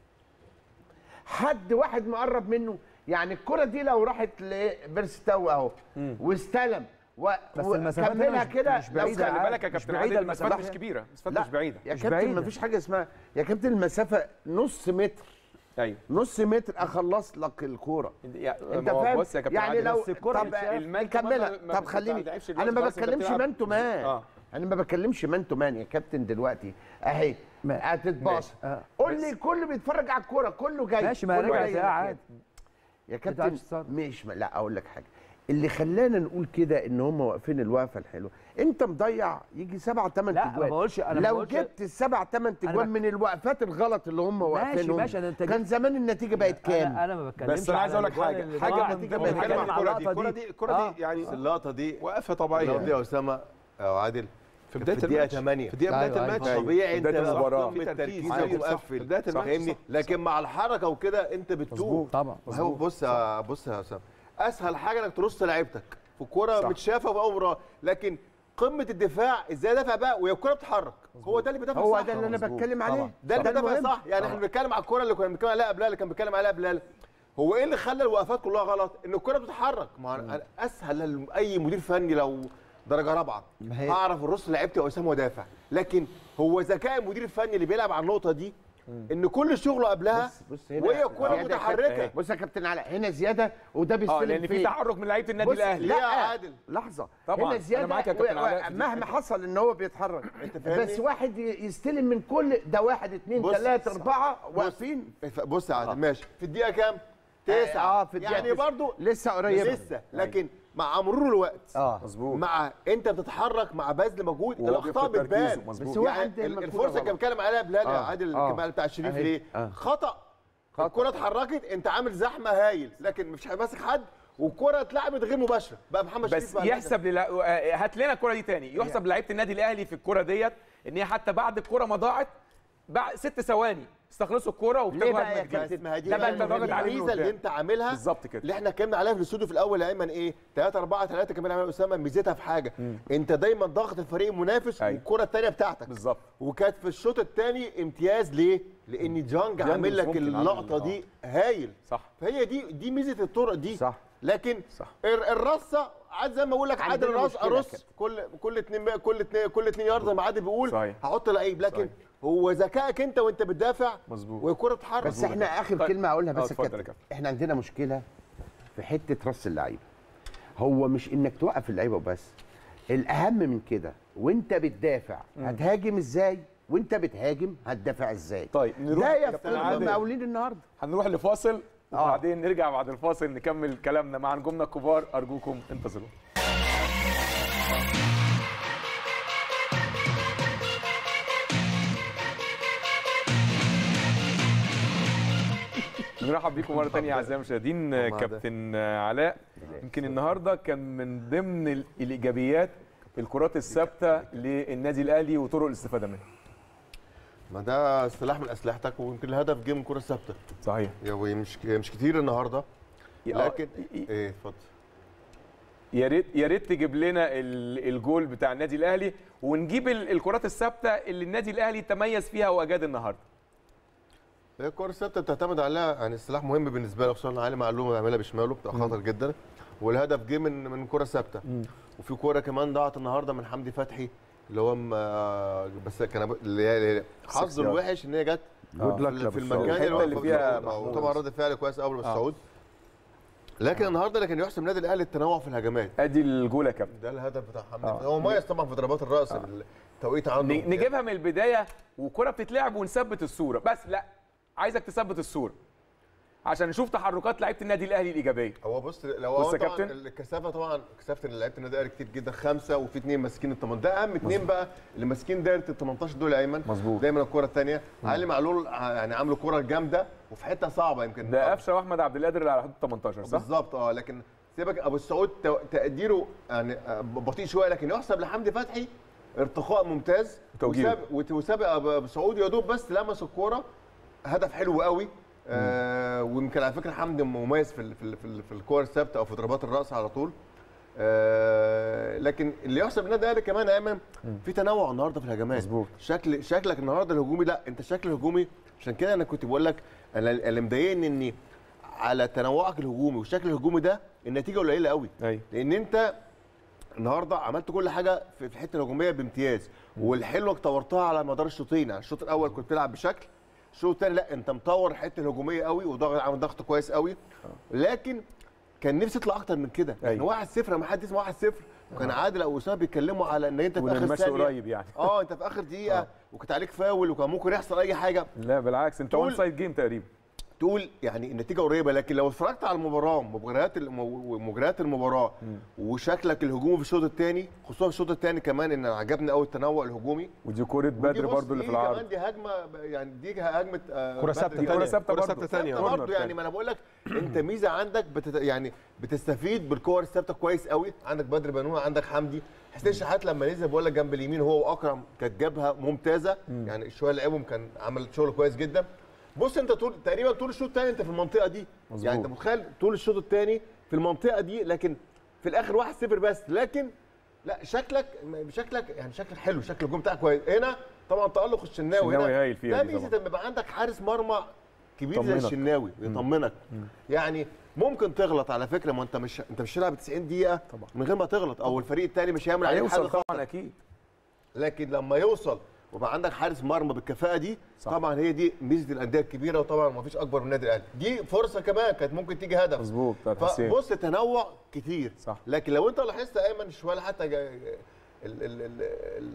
حد واحد مقرب منه يعني الكره دي لو راحت لبيرستاو اهو واستلم و... بس المسافات هنا وكملها مش- كده مش لو بعيدة خلي كان- بالك يا مش كابتن بعيدة عادل المسافات المسافات. مش كبيره المسافات لا مش بعيده يا مش كابتن بعيدة. مفيش حاجه اسمها يا كابتن المسافه نص متر ايوه نص متر اخلص لك الكوره يا- انت ما هو فاهم بص يا كابتن يعني عادل، لو بس الكرة طب بتشاف. المان نكملها كمان ما طب خليني بتلعبش انا دلوقتي ما خلاص، أنت بتكلمش بتلعب. مان تو مان اه انا ما بتكلمش مان تو مان يا كابتن دلوقتي اهي ما- هتتباص آه. قول لي كله بيتفرج على الكوره كله جاي ماشي ما كله رجع جاي زي ناحية. عادي يا بتاعت كابتن الصدر. مش لا اقول لك حاجه اللي خلانا نقول كده ان هم واقفين الوقفه الحلوه انت مضيع يجي سبعة ثمان لا، ما تجوان بقولش- أنا ما لو بقولش- جبت السبع ثمان أنا تجوان بك- من الوقفات الغلط اللي هم واقفينهم ماشي ده انت كان جبت- زمان النتيجه بقت كام انا انا ما بتكلمش بس أنا عايز على أقول لك الأجوان حاجة. اللي حاجة ضاعت. من ضمن أنا بتكلم الكلام على الكرة دي اللقطة الكرة دي الكرة آه. دي يعني اللقطه دي وقفه طبيعيه اللقطه دي يا اسامه او عادل في بدايه في الدقيقه الماتش 8 في دقيقه أيوة، بدايه أيوة. الماتش طبيعي انت بداية المباراة. في في تركيز تركيز. أيوة، صح. ومقفل في بداية الماتش، فاهمني صح. لكن مع الحركه وكده انت بتتوه طبعا هو بص يا بص يا اسامه اسهل حاجه انك ترص لعيبتك في الكوره صح. متشافه بقى مباراه لكن قمه الدفاع ازاي دافع بقى وهي الكوره بتتحرك هو ده اللي بيدافع هو صح ده اللي انا بتكلم عليه ده اللي بيدافع المهم. صح يعني احنا بنتكلم على الكوره اللي كنا بنتكلم عليها قبلها اللي كان بيتكلم عليها بلال هو ايه اللي خلى الوقفات كلها غلط ان الكوره بتتحرك ما هو أنا- اسهل اي مدير فني لو درجه رابعه ما هي- هعرف الرص لعيبتي واسامه ودافع لكن هو ذكاء المدير الفني اللي بيلعب على النقطه دي ان كل شغله قبلها بص بص هنا وهي الكوره زيادة متحركه كابتن- بص يا كابتن علاء هنا زياده وده اه بيستلم لان في فين؟ تحرك من لعيبه النادي بص، الاهلي ليه يا لا عادل لحظه طبعاً، هنا أنا زياده معاك يا كابتن و- و- علاء في دي. مهما حصل ان هو بيتحرك فاهمني؟ بس واحد ي- يستلم من كل ده واحد اثنين بص، ثلاثه صح. اربعه بص- واقفين بص يا عادل ماشي في الدقيقه كام؟ تسعة اه في الدقيقة يعني تسعة. برضو لسه قريبه لسه لكن مع مرور الوقت اه مظبوط مع انت بتتحرك مع بذل مجهود وهو الاخطاء بيفقد بتبان تركيزه، مظبوط. بس هو يعني عند ال- المفروض الفرصه غلط. كان بيتكلم عليها بلال يا آه، عادل آه. الكمال بتاع الشريف أهي. ليه؟ آه. خطا الكره اتحركت انت عامل زحمه هايل لكن مش ماسك حد والكره اتلعبت غير مباشره بقى محمد شريف بس بقى يحسب للا... آه، هات لنا الكره دي تاني يحسب لعيبه النادي الاهلي في الكره ديت ان هي حتى بعد الكره ما ضاعت بعد ست ثواني استخلصوا الكره ليه وابتدوا بقى يا هجمه جديده بس ما هي دي ده بقى بقى انت ضاغط عليه من الميزه اللي قدام. انت عاملها بالظبط كده اللي احنا اتكلمنا عليها في الاستوديو في الاول ايمن ايه 3 4 3 كمان عمل اسامه ميزتها في حاجه انت دايما ضاغط الفريق المنافس أيوة. والكره الثانيه بتاعتك بالظبط وكانت في الشوط الثاني امتياز ليه؟ لان جانج عامل مش لك ممكن اللقطه عامل- دي هايل صح فهي دي دي ميزه الطرق دي صح. لكن صح. ال- الرصه عاد زي ما بقول لك عادل عندنا الرص مشكلة ارص كده. كل كل اتنين كل اتنين كل اتنين يارد زي ما عادل بيقول صحيح. هحط لعيب لكن صحيح. هو ذكائك انت وانت بتدافع مظبوط. والكره تتحرك بس احنا اخر طيب. كلمه اقولها آه، بس يا اتفضل يا كابتن كابتن. احنا عندنا مشكله في حته رص اللعيبه هو مش انك توقف اللعيبه وبس الاهم من كده وانت بتدافع هتهاجم ازاي وانت بتهاجم هتدافع ازاي طيب نروح ده كابتن يفقد عادل. المقاولين النهارده هنروح لفاصل آه. وبعدين نرجع بعد الفاصل نكمل كلامنا مع نجومنا الكبار ارجوكم انتظروا نرحب بيكم مره ثانيه اعزائي المشاهدين كابتن علاء يمكن النهارده كان من ضمن ال- الايجابيات الكرات الثابته للنادي الاهلي وطرق الاستفاده منها ما ده سلاح من اسلحتك ويمكن الهدف جه من كره ثابته صحيح يعني مش مش كتير النهارده لكن ايه اتفضل يا ريت يا ريت تجيب لنا ال- الجول بتاع النادي الاهلي ونجيب ال- الكرات الثابته اللي النادي الاهلي تميز فيها واجاد النهارده هي الكره الثابته بتعتمد عليها يعني السلاح مهم بالنسبه له خصوصا ان علي معلومه يعملها بشماله بتبقى خطر جدا والهدف جه من من كره ثابته وفي كوره كمان ضاعت النهارده من حمدي فتحي اللي هو م- آه، بس كان أبو- اللي هي اللي هي حظه سكس يارد. الوحش ان هي جت آه. في ال- في المكان الحتة اللي, اللي فيها محمود محمود. طبعا رد فعل كويس قوي من السعود لكن النهارده لكن يحسب النادي الاهلي التنوع في الهجمات ادي الجول يا كابتن ده الهدف بتاع حمدي آه. فتحي. هو مميز طبعا في ضربات الراس التوقيت عنده ن- نجيبها من البدايه وكره بتتلعب ونثبت الصوره بس لا عايزك تثبت الصوره عشان نشوف تحركات لعيبه النادي الاهلي الايجابيه هو بص لو بص هو يا طبعا كابتن. الكثافه طبعا كثافه اللي لعيبه النادي الاهلي كتير جدا خمسه وفي اثنين ماسكين ال 18 ده اهم اثنين بقى اللي ماسكين دايره ال 18 دول يا ايمن مظبوط. دايما الكره الثانيه علي معلول ع- يعني عامله كره جامده وفي حته صعبه يمكن ده قفشه واحمد عبد القادر اللي على حدود 18 صح؟ بالظبط اه لكن سيبك ابو السعود تو- تقديره يعني آه، بطيء شويه لكن يحسب لحمدي فتحي ارتقاء ممتاز وتوجيه. وساب- وت- وسابق ابو أبو السعود يا دوب بس لمس الكوره هدف حلو قوي آه ويمكن على فكره حمدي مميز في ال في ال في, ال في الكور الثابته او في ضربات الراس على طول آه لكن اللي يحسب النادي الاهلي كمان يا ايمن في تنوع النهارده في الهجمات مظبوط. شكل شكل شكلك النهارده الهجومي لا انت الشكل الهجومي عشان كده انا كنت بقول لك انا اللي مضايقني اني على تنوعك الهجومي والشكل الهجومي ده النتيجه قليله قوي ايوه لان انت النهارده عملت كل حاجه في في الحته الهجوميه بامتياز والحلوه انك طورتها على مدار الشوطين يعني الشوط الاول كنت بتلعب بشكل الشوط الثاني لا انت مطور الحته الهجوميه قوي وضغط عامل ضغط كويس قوي لكن كان نفسي يطلع اكتر من كده يعني أيوة. 1 0 ما حد اسمه 1 0 وكان عادل او اسامه بيتكلموا على ان انت في وإن اخر المشي ثانيه قريب يعني. اه انت في اخر دقيقه وكنت عليك فاول وكان ممكن يحصل اي حاجه لا بالعكس انت طول- اون سايد جيم تقريبا تقول يعني النتيجه قريبه لكن لو اتفرجت على المباراه مباريات الم- مجريات المباراه وشكلك الهجومي في الشوط الثاني خصوصا في الشوط الثاني كمان ان عجبني قوي التنوع الهجومي ودي كوره ودي بدر بص برضو اللي في دي العرض كمان دي هجمه يعني دي هجمه آه، كرة بدر ثابتة تانية. كرة ثابتة كرة برضو. ثابتة تانية. ثابتة كورنر برضه يعني تاني. ما انا بقول لك انت ميزه عندك بتت... يعني بتستفيد بالكور الثابته كويس قوي عندك بدر بنون عندك حمدي حسين شحات لما نزل بقول لك جنب اليمين هو واكرم كانت جابها ممتازه يعني شويه اللي لعبهم كان عمل شغل كويس جدا بص انت طول تقريبا طول الشوط الثاني انت في المنطقه دي مظبوط. يعني انت متخيل طول الشوط الثاني في المنطقه دي لكن في الاخر 1-0 بس لكن لا شكلك شكلك يعني شكلك حلو شكل الجون بتاعك كويس هنا طبعا تالق الشناوي الشناوي هنا هايل فيها ده دي ميزه طبعاً. لما يبقى عندك حارس مرمى كبير زي يطمنك. الشناوي يطمنك يعني ممكن تغلط على فكره ما انت مش انت مش هتلعب 90 دقيقه طبعا. من غير ما تغلط او الفريق الثاني مش هيعمل عليك حاجه هيوصل خطأ. طبعا اكيد لكن لما يوصل ويبقى عندك حارس مرمى بالكفاءه دي صح. طبعا هي دي ميزه الانديه الكبيره وطبعا ما فيش اكبر من النادي الاهلي دي فرصه كمان كانت ممكن تيجي هدف مظبوط بتاعت حسين فبص تنوع كتير صح. لكن لو انت لاحظت ايمن شويه حتى جا- ال ال ال ال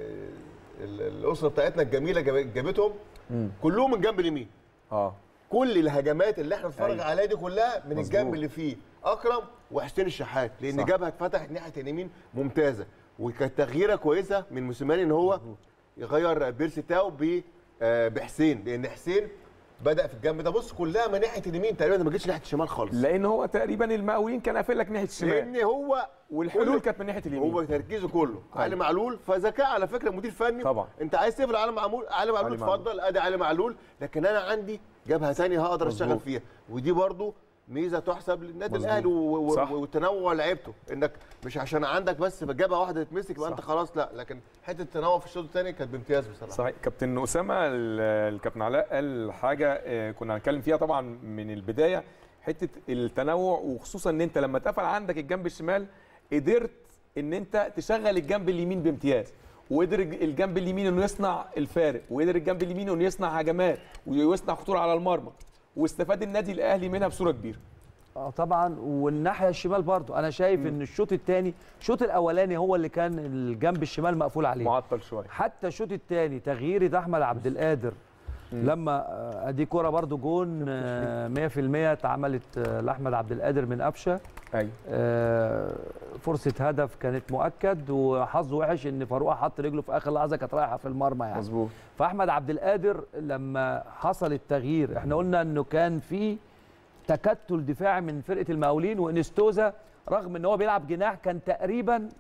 ال الاسره بتاعتنا الجميله جاب- جابتهم مم. كلهم من جنب اليمين اه كل الهجمات اللي احنا بنتفرج أيوة. عليها دي كلها من مظبوط. الجنب اللي فيه اكرم وحسين الشحات لان صح. جبهه اتفتحت ناحيه اليمين ممتازه وكانت تغييره كويسه من موسيماني ان هو يغير بيرسي تاو ب آه، بحسين لان حسين بدا في الجنب ده بص كلها من ناحيه اليمين تقريبا ما جتش ناحيه الشمال خالص لان هو تقريبا المقاولين كان قافل لك ناحيه الشمال لان هو والحلول كل- كانت من ناحيه اليمين هو تركيزه كله علي معلول فذكاء على فكره مدير فني طبعا. انت عايز تقفل علي معلول علي معلول علي معلول. اتفضل ادي علي معلول لكن انا عندي جبهه ثانيه هقدر اشتغل مظبوط. فيها ودي برضو ميزه تحسب للنادي مظبوط. الاهلي و- و- صح. وتنوع لعيبته انك مش عشان عندك بس جبهه واحده تتمسك يبقى صح. انت خلاص لا لكن حته التنوع في الشوط الثاني كانت بامتياز بصراحه صحيح كابتن اسامه ال- الكابتن علاء قال حاجه آه، كنا هنتكلم فيها طبعا من البدايه حته التنوع وخصوصا ان انت لما اتقفل عندك الجنب الشمال قدرت ان انت تشغل الجنب اليمين بامتياز وقدر الج- الجنب اليمين انه يصنع الفارق وقدر الجنب اليمين انه يصنع هجمات ويصنع خطوره على المرمى واستفاد النادي الاهلي منها بصوره كبيره اه طبعا والناحيه الشمال برضو انا شايف ان الشوط الثاني الشوط الاولاني هو اللي كان الجنب الشمال مقفول عليه معطل شويه حتى الشوط الثاني تغيير احمد عبد القادر لما آه، ادي كوره برضو جون آه، 100% اتعملت آه، لاحمد عبد القادر من قفشه ايوه آه، فرصه هدف كانت مؤكد وحظه وحش ان فاروق حط رجله في اخر لحظه كانت رايحه في المرمى يعني مظبوط فاحمد عبد القادر لما حصل التغيير احنا قلنا انه كان في تكتل دفاعي من فرقه المقاولين وانستوزا رغم ان هو بيلعب جناح كان تقريبا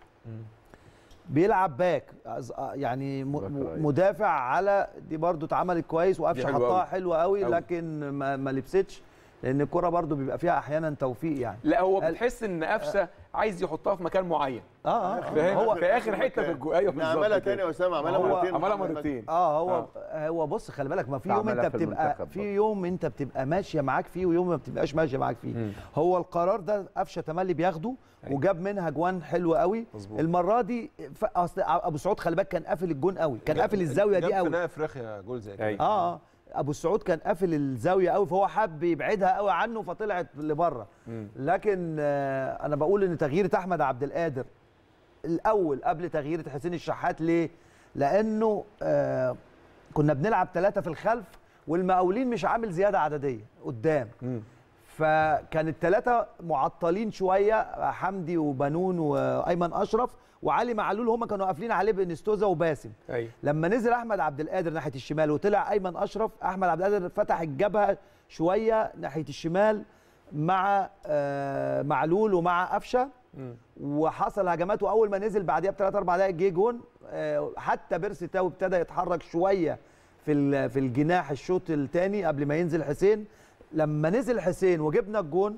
بيلعب باك أز- يعني م- باك م- رايت. مدافع على دي برضو اتعملت كويس وقفشه حلوة حطها أوي. حلوه قوي أوي. لكن ما, ما لبستش لان الكره برضو بيبقى فيها احيانا توفيق يعني لا هو قال- بتحس ان قفشه عايز يحطها في مكان معين اه اه فاهم هو في اخر حته في الجو ايوه بالظبط عملها كده. تاني يا اسامه عملها هو- مرتين عملها محمد مرتين اه هو هو بص خلي بالك ما في يوم عملها انت في بتبقى المنتخب في برضه. يوم انت بتبقى ماشيه معاك فيه ويوم ما بتبقاش ماشيه معاك فيه هو القرار ده قفشه تملي بياخده وجاب منها جوان حلو قوي مظبوط. المره دي ف- اصل ابو سعود خلي بالك كان قافل الجون قوي كان قافل الزاويه جاب دي في قوي نهائي افريقيا جول زي كده أيوة. اه اه ابو السعود كان قافل الزاويه قوي فهو حب يبعدها قوي عنه فطلعت لبره لكن آه انا بقول ان تغيير احمد عبد القادر الاول قبل تغيير حسين الشحات ليه لانه آه كنا بنلعب ثلاثه في الخلف والمقاولين مش عامل زياده عدديه قدام فكان الثلاثه معطلين شويه حمدي وبنون وايمن اشرف وعلي معلول هم كانوا قافلين عليه بانستوزا وباسم ايوه لما نزل احمد عبد القادر ناحيه الشمال وطلع ايمن اشرف احمد عبد القادر فتح الجبهه شويه ناحيه الشمال مع آه، معلول ومع قفشه وحصل هجمات واول ما نزل بعديها بثلاث اربع دقائق جه جون آه، حتى بيرسي تاو ابتدى يتحرك شويه في ال- في الجناح الشوط الثاني قبل ما ينزل حسين لما نزل حسين وجبنا الجون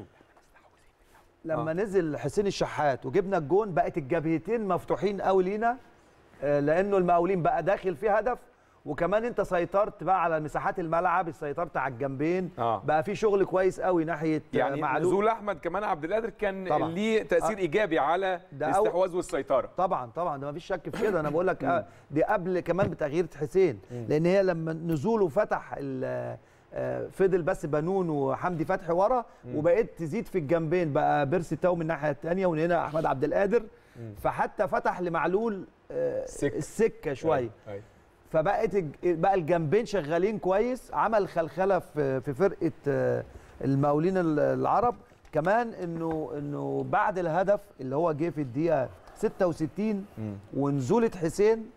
لما آه. نزل حسين الشحات وجبنا الجون بقت الجبهتين مفتوحين قوي لينا آه، لانه المقاولين بقى داخل فيه هدف وكمان انت سيطرت بقى على مساحات الملعب سيطرت على الجنبين آه. بقى في شغل كويس قوي ناحيه آه، يعني معلول نزول احمد كمان عبد القادر كان طبعاً. ليه تاثير آه. ايجابي على ده أو- الاستحواذ والسيطره طبعا طبعا ده مفيش شك في كده انا بقول لك آه، دي قبل كمان بتغيير حسين لان هي لما نزوله فتح ال- آه، فضل بس بنون وحمدي فتحي ورا وبقيت تزيد في الجنبين بقى بيرسي تاو من الناحيه الثانيه ومن هنا احمد عبد القادر فحتى فتح لمعلول آه، السكة. السكه شويه أيوة. فبقت الج- بقى الجنبين شغالين كويس عمل خلخله في في فرقه آه، المقاولين ال- العرب كمان انه انه بعد الهدف اللي هو جه في الدقيقه 66 ونزوله حسين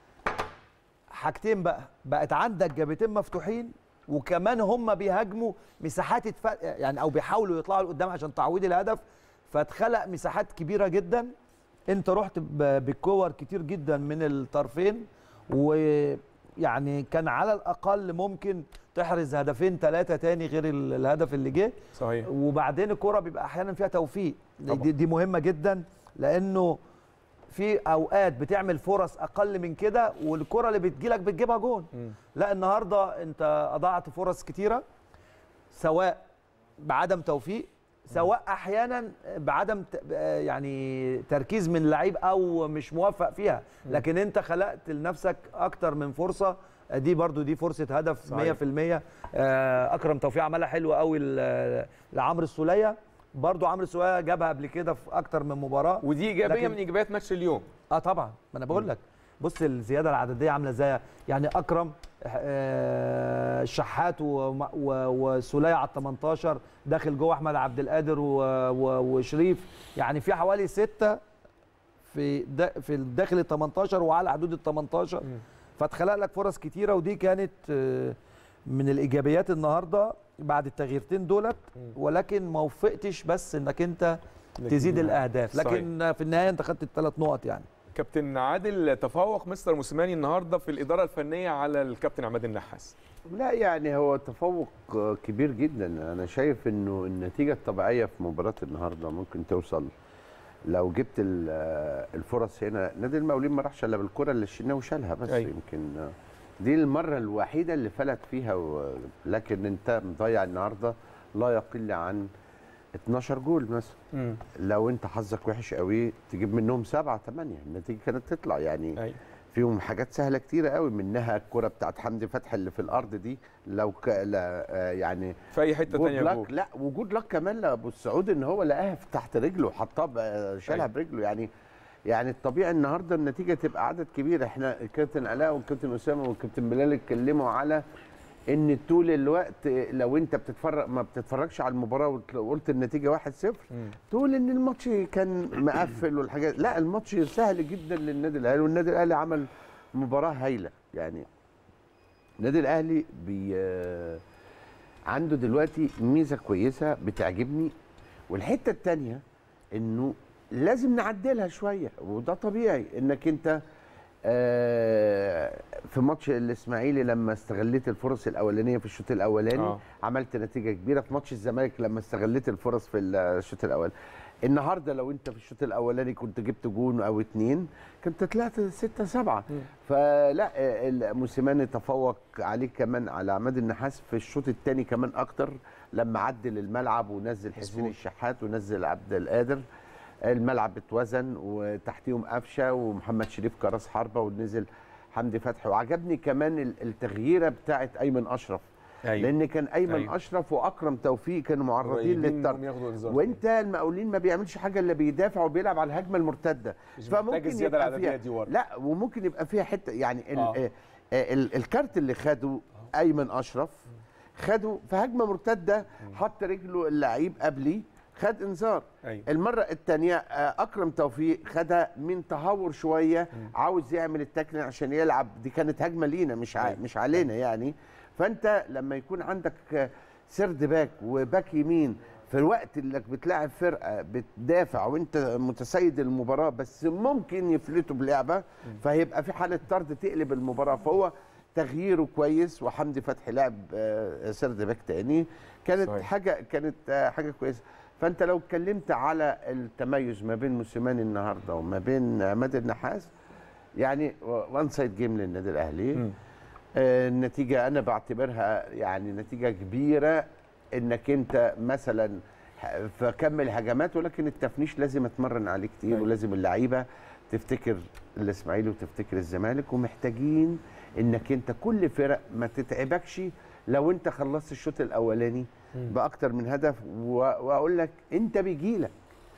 حاجتين بقى بقت عندك جبهتين مفتوحين وكمان هم بيهاجموا مساحات يتف... يعني او بيحاولوا يطلعوا لقدام عشان تعويض الهدف فاتخلق مساحات كبيره جدا انت رحت ب- بالكور كتير جدا من الطرفين ويعني كان على الاقل ممكن تحرز هدفين ثلاثه تاني غير ال- الهدف اللي جه صحيح وبعدين الكره بيبقى احيانا فيها توفيق طبعا. دي, دي مهمه جدا لانه في اوقات بتعمل فرص اقل من كده والكره اللي بتجيلك بتجيبها جون لا النهارده انت اضعت فرص كتيره سواء بعدم توفيق سواء احيانا بعدم ت- آه يعني تركيز من لعيب او مش موفق فيها مم. لكن انت خلقت لنفسك اكتر من فرصه آه دي برضو دي فرصه هدف صحيح. 100% آه اكرم توفيق عملها حلوه قوي ل- لعمرو السوليه برضو عمرو السوليه جابها قبل كده في اكتر من مباراه ودي ايجابيه لكن- من ايجابيات ماتش اليوم اه طبعا ما انا بقول لك بص الزياده العدديه عامله ازاي يعني اكرم آه، الشحات وم- و- وسوليه على ال 18 داخل جوه احمد عبد القادر و- و- وشريف يعني في حوالي سته في دا في داخل ال 18 وعلى حدود ال 18 فاتخلق لك فرص كتيره ودي كانت آه، من الايجابيات النهارده بعد التغييرتين دولت ولكن ما وفقتش بس انك انت لكن- تزيد الاهداف صحيح. لكن في النهايه انت خدت الثلاث نقط يعني كابتن عادل تفوق مستر موسيماني النهارده في الاداره الفنيه على الكابتن عماد النحاس لا يعني هو تفوق كبير جدا انا شايف انه النتيجه الطبيعيه في مباراه النهارده ممكن توصل لو جبت ال- الفرص هنا نادي المقاولين ما راحش الا بالكره اللي الشناوي شالها بس أيوة. يمكن دي المره الوحيده اللي فلت فيها و... لكن انت مضيع النهارده لا يقل عن 12 جول مثلا لو انت حظك وحش قوي تجيب منهم سبعة ثمانية النتيجة كانت تطلع يعني أي. فيهم حاجات سهلة كتيرة قوي منها الكرة بتاعت حمدي فتحي اللي في الأرض دي لو ك... لا آه، يعني في اي حته جود ثانيه لك جول لا وجود لك كمان لابو السعود ان هو لقاها في تحت رجله وحطها ب- شالها أيوة. برجله يعني يعني الطبيعي النهارده النتيجه تبقى عدد كبير احنا الكابتن علاء والكابتن اسامه والكابتن بلال اتكلموا على ان طول الوقت لو انت بتتفرج ما بتتفرجش على المباراه وت- وقلت النتيجه 1-0 تقول ان الماتش كان مقفل والحاجات لا الماتش سهل جدا للنادي الاهلي والنادي الاهلي عمل مباراه هايله يعني النادي الاهلي بي عنده دلوقتي ميزه كويسه بتعجبني والحته الثانيه انه لازم نعدلها شويه وده طبيعي انك انت آه، في ماتش الاسماعيلي لما استغليت الفرص الاولانيه في الشوط الاولاني آه. آه. عملت نتيجه كبيره في ماتش الزمالك لما استغليت الفرص في الشوط الاول النهارده لو انت في الشوط الاولاني كنت جبت جون او اتنين كنت طلعت ستة سبعة فلا آه، موسيماني تفوق عليه كمان على عماد النحاس في الشوط الثاني كمان اكتر لما عدل الملعب ونزل حسين مظبوط. الشحات ونزل عبد القادر الملعب اتوزن وتحتيهم قفشه ومحمد شريف كراس حربه ونزل حمدي فتحي وعجبني كمان ال- التغييره بتاعت ايمن اشرف أيوة. لان كان ايمن أيوة. أيوة. اشرف واكرم توفيق كانوا معرضين قريبين للطرد إنهم ياخدوا إنذار. وانت المقاولين ما بيعملش حاجه الا بيدافع وبيلعب على الهجمه المرتده مش محتاج الزيادة يبقى العددية فيها دي ورا. لا وممكن يبقى فيها حته يعني ال آه. آه. ال الكارت اللي خده ايمن اشرف خده في هجمه مرتده حط رجله اللعيب قبلي خد انذار أيوة. المره الثانيه اكرم توفيق خدها من تهور شويه عاوز يعمل التاكلين عشان يلعب دي كانت هجمه لينا مش ع... مش علينا يعني فانت لما يكون عندك آه، سرد باك وباك يمين في الوقت اللي بتلاعب فرقه بتدافع وانت متسيد المباراه بس ممكن يفلتوا بلعبه فهيبقى في حاله طرد تقلب المباراه فهو تغييره كويس وحمدي فتحي لعب آه، سرد باك تاني كانت صحيح. صحيح. حاجه كانت آه، حاجه كويسه فانت لو اتكلمت على التميز ما بين موسيماني النهارده وما بين عماد النحاس يعني وان سايد جيم للنادي الاهلي آه، النتيجه انا بعتبرها يعني نتيجه كبيره انك انت مثلا ه- فكمل هجمات ولكن التفنيش لازم اتمرن عليه كتير أيوة. ولازم اللعيبه تفتكر الاسماعيلي وتفتكر الزمالك ومحتاجين انك انت كل فرق ما تتعبكش لو انت خلصت الشوط الاولاني باكتر من هدف و- واقول لك انت بيجيلك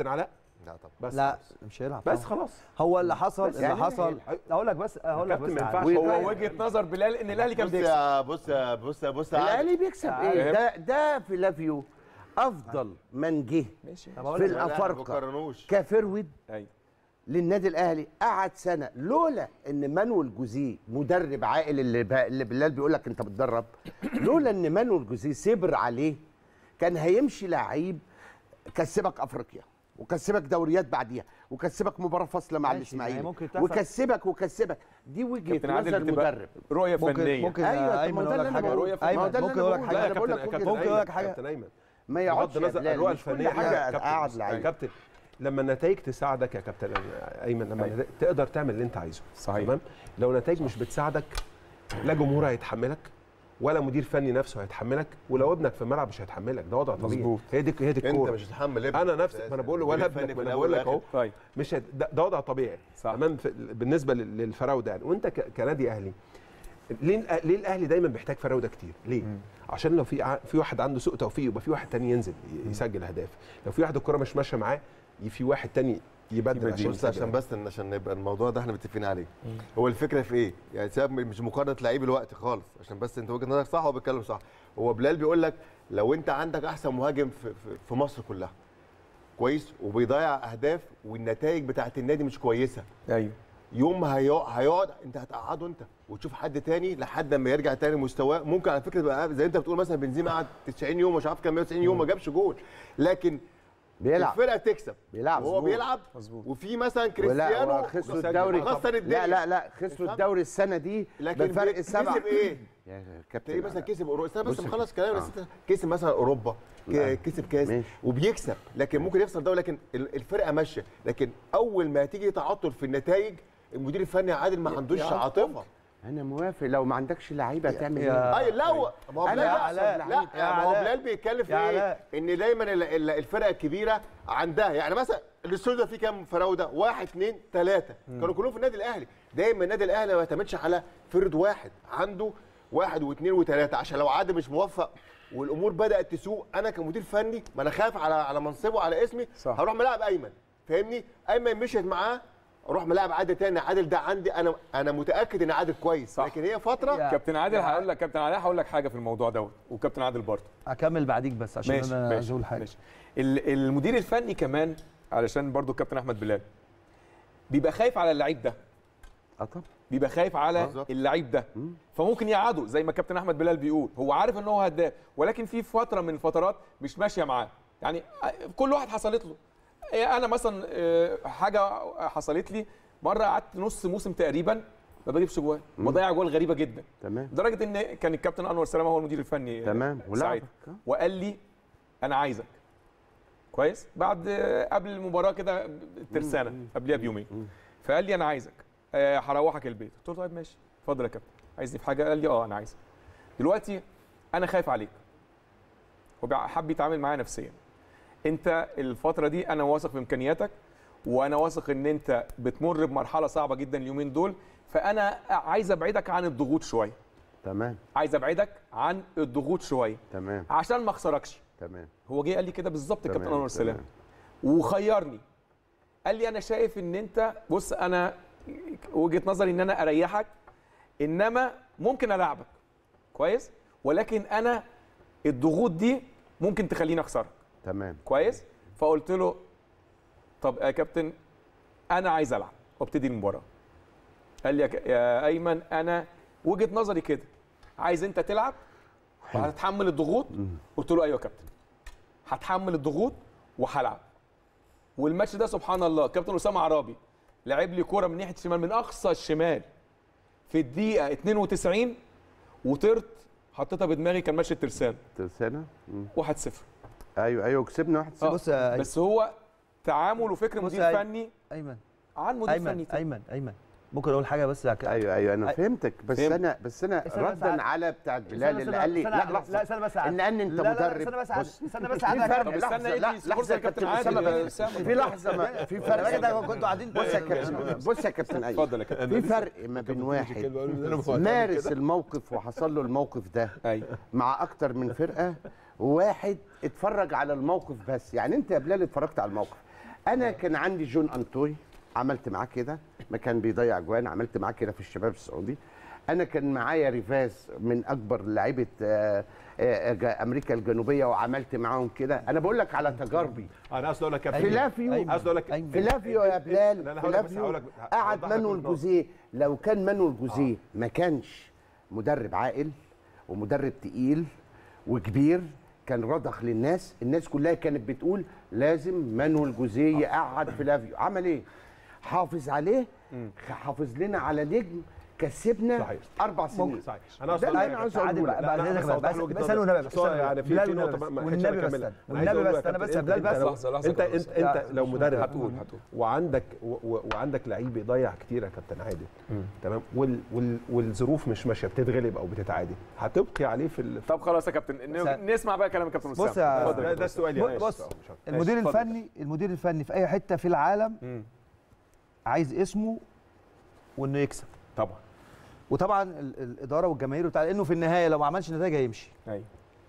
كابتن علاء لا طبعا بس لا خلاص. مش هيلعب بس طبعاً. خلاص هو اللي حصل بس اللي يعني حصل اقول لك بس اقول لك كابتن بس ما ينفعش. على- هو وجهه نظر بلال ان الاهلي كان بص بيكسب يا بص يا بص يا بص يا عادل. الاهلي بيكسب ايه ده ده فيلافيو افضل من جه ماشي طب أقول في لك- لا، لا، ما الافارقه بقارنوش. كفرود ايوه للنادي الاهلي قعد سنه لولا ان مانويل جوزيه مدرب عاقل اللي, ب... اللي بلال بيقول لك انت بتدرب لولا ان مانويل جوزيه صبر عليه كان هيمشي لعيب كسبك افريقيا وكسبك دوريات بعديها وكسبك مباراه فاصله مع ماشي، الاسماعيلي يعني ممكن تحصل- وكسبك وكسبك دي وجهه كابتن عادل نظر بتبقى مدرب رؤيه ممكن فنيه ممكن أيوة، طب ايمن ما ده اقول اللي لك أنا حاجه بقوله. ما هو ايمن ده اللي ممكن أنا اقول لك بقوله. لا حاجه يا أنا بقول كابتن لك كابتن ممكن أقول لك أيمن، حاجة؟ كابتن ايمن ما يقعدش بغض يا النظر بلال، الرؤيه مش كل الفنيه حاجه كابتن قاعد بص، لعيب كابتن لما النتائج تساعدك يا كابتن ايمن لما أيوة. النتائج- تقدر تعمل اللي انت عايزه صحيح. تمام لو نتائج مش بتساعدك لا جمهور هيتحملك ولا مدير فني نفسه هيتحملك ولو ابنك في الملعب مش هيتحملك ده وضع طبيعي مظبوط. هي دي هي دي انت الكوره مش هتحمل ابنك انا نفسي أساساً. ما انا بقول له ولا المدير ابنك الفني ما في انا الأول بقول لك اهو والآخر. طيب مش هت- ده, ده وضع طبيعي صح. تمام في- بالنسبه لل- للفراوده يعني وانت ك- كنادي اهلي ليه الأ- ليه الاهلي دايما بيحتاج فراوده كتير ليه عشان لو في ع- في واحد عنده سوء توفيق يبقى في واحد تاني ينزل ي- يسجل اهداف لو في واحد الكره مش ماشيه معاه ي- في واحد تاني يبدل عشان بص يسجل عشان أهداف. بس إن- عشان نبقى الموضوع ده احنا متفقين عليه هو الفكره في ايه يعني سبب مش مقارنه لعيب الوقت خالص عشان بس انت وجهه نظرك صح هو بيتكلم صح هو بلال بيقول لك لو انت عندك احسن مهاجم في, في, في مصر كلها كويس وبيضيع اهداف والنتائج بتاعت النادي مش كويسه ايوه يوم ما هيقع- هيقعد انت هتقعده انت وتشوف حد تاني لحد ما يرجع تاني مستواه ممكن على فكره تبقى زي انت بتقول مثلا بنزيما قعد 90 يوم مش عارف كام 190 يوم ما جابش جول لكن بيلعب الفرقه تكسب بيلعب وهو مظبوط. بيلعب مظبوط. وفي مثلا ولا كريستيانو وخسروا مسجل. الدوري مكسر الدنيا. لا لا لا خسروا الدوري السنه دي لكن بفرق بي- سبعه كسب ايه؟ يا كابتن تلاقيه مثلا كسب اوروبا استنى بس بص يا مخلص كابتن. كلامي بس آه. انت كسب مثلا اوروبا ك- لا. كسب كاس ماشي. وبيكسب لكن ممكن يخسر دوري لكن ال- الفرقه ماشيه لكن اول ما تيجي تعطل في النتائج المدير الفني عادل ما عندوش عاطفه انا موافق لو ما عندكش لعيبه هتعمل يا- ايه اي لا هو ما هو أنا بلال يا بقى- علاء، لا يا ما هو علاء. بلال بيتكلم في يا ايه علاء. ان دايما ال- ال- الفرقه الكبيره عندها يعني مثلا الاستوديو ده فيه كام فراوده واحد اثنين ثلاثه كانوا كلهم في النادي الاهلي دايما النادي الاهلي ما بيعتمدش على فرد واحد عنده واحد واثنين وثلاثه عشان لو عادل مش موفق والامور بدات تسوء انا كمدير فني ما انا خايف على على منصبه وعلى اسمي صح. هروح ملاعب ايمن فاهمني ايمن مشيت معاه اروح ملاعب عادل تاني عادل ده عندي انا انا متاكد ان عادل كويس صح. لكن هي فتره يا- كابتن عادل يا- هقول لك كابتن علاء هقول لك حاجه في الموضوع دوت وكابتن عادل برضه اكمل بعديك بس عشان ماشي انا ماشي عايز اقول حاجه ماشي ال- المدير الفني كمان علشان برضو الكابتن احمد بلال بيبقى خايف على اللعيب ده اه طبعا بيبقى خايف على بالظبط. اللعيب ده فممكن يقعده زي ما الكابتن احمد بلال بيقول هو عارف ان هو هداف ولكن في فتره من الفترات مش ماشيه معاه يعني كل واحد حصلت له إيه انا مثلا آه، حاجه حصلت لي مره قعدت نص موسم تقريبا ما بجيبش جوال بضيع جوال غريبه جدا تمام لدرجه ان كان الكابتن انور سلامه هو المدير الفني تمام ساعتها ولعبك آه. وقال لي انا عايزك كويس بعد قبل المباراه كده الترسانه قبلها بيومين فقال لي انا عايزك آه، هروحك البيت قلت له طيب ماشي اتفضل يا كابتن عايزني في حاجه قال لي اه انا عايزك دلوقتي انا خايف عليك هو بيع- حب يتعامل معايا نفسيا انت الفتره دي انا واثق في امكانياتك وانا واثق ان انت بتمر بمرحله صعبه جدا اليومين دول فانا عايز ابعدك عن الضغوط شويه تمام عايز ابعدك عن الضغوط شويه تمام عشان ما اخسركش تمام هو جه قال لي كده بالظبط الكابتن تمام، انور سلام تمام. وخيرني قال لي انا شايف ان انت بص انا وجهه نظري ان انا اريحك انما ممكن العبك كويس ولكن انا الضغوط دي ممكن تخليني اخسرك تمام كويس فقلت له طب يا كابتن انا عايز العب وابتدي المباراه قال لي يا ك- يا ايمن انا وجهه نظري كده عايز انت تلعب وهتتحمل الضغوط قلت له ايوه يا كابتن هتحمل الضغوط وهلعب والماتش ده سبحان الله كابتن اسامه عرابي لعب لي كوره من ناحيه الشمال من اقصى الشمال في الدقيقه 92 وطرت حطيتها بدماغي كان ماتش الترسانه ترسانه 1-0 ايوه ايوه كسبنا واحد صفر. آه، بص يا بس هو تعامل وفكر بص مدير يا فني ايمن عن مدير فني ايمن تاني. ايمن ايمن ممكن اقول حاجه بس ايوه ايوه ايوه انا أي- فهمتك بس فهمت. انا بس انا استنى بس ردا عاد. على بتاع بلال اللي قال لي لا لحظه لا استنى بس ان ان انت لا، لا، لا، مدرب استنى بس عاد. بص استنى بس في عاد. فرق طب استنى لحظه ادي لا فرصة لحظه يا لكابتن كابتن عادل اسامه يا بس. أسامة. في لحظه ما في فرق الراجل ده كنتوا قاعدين بص يا كابتن بص يا كابتن ايمن اتفضل يا كابتن في فرق ما بين واحد مارس الموقف وحصل له الموقف ده ايوه مع اكتر من فرقه وواحد اتفرج على الموقف بس يعني انت يا بلال اتفرجت على الموقف انا كان عندي جون انتوي عملت معاه كده ما كان بيضيع جوان عملت معاه كده في الشباب السعودي انا كان معايا ريفاز من اكبر لعيبه آه، آه، جا- امريكا الجنوبيه وعملت معاهم كده انا بقول لك على تجاربي انا قصدي اقول لك يا كابتن فيلافيو قصدي اقول لك فيلافيو يا بلال لا، أنا هقول لك بس- فيلافيو هقول لك- قعد هوضح لك مانويل النقطة. جوزيه لو كان مانويل جوزيه ما كانش مدرب عاقل ومدرب تقيل وكبير كان رضخ للناس الناس كلها كانت بتقول لازم مانويل جوزيه يقعد فيلافيو عمل ايه حافظ عليه حافظ لنا على نجم كسبنا صحيح. اربع سنين ممكن صحيح انا ده اللي انا عاوز عادل اقوله بقى لك. بعد لا، اذنك بس بقى أوضح بس له وجهة بس نظري. انا والنبي بس بس هو استنى. يعني في- بلال في نقطة والنبي ما- ما بس. لحقتش والنبي بس أكملها. استنى. أنا عايز والنبي أقول بس له يا انا بس كابتن، بلال أنت- بس أنت- لحظة، لحظة انت كده انت بس. انت لو مدرب هتقول هتقول وعندك و- و- وعندك لعيب بيضيع كتير يا كابتن عادل تمام وال وال والظروف مش ماشيه بتتغلب او بتتعادل هتبقي عليه في ال... طب خلاص يا كابتن ن- نسمع بقى كلام الكابتن بص اسامه يا- اتفضل ده, ده السؤال يعني بص المدير اتفضل. الفني المدير الفني في اي حته في العالم مم. عايز اسمه وانه يكسب طبعا وطبعا ال- الاداره والجماهير وبتاع لانه في النهايه لو ما عملش نتائج هيمشي ايوه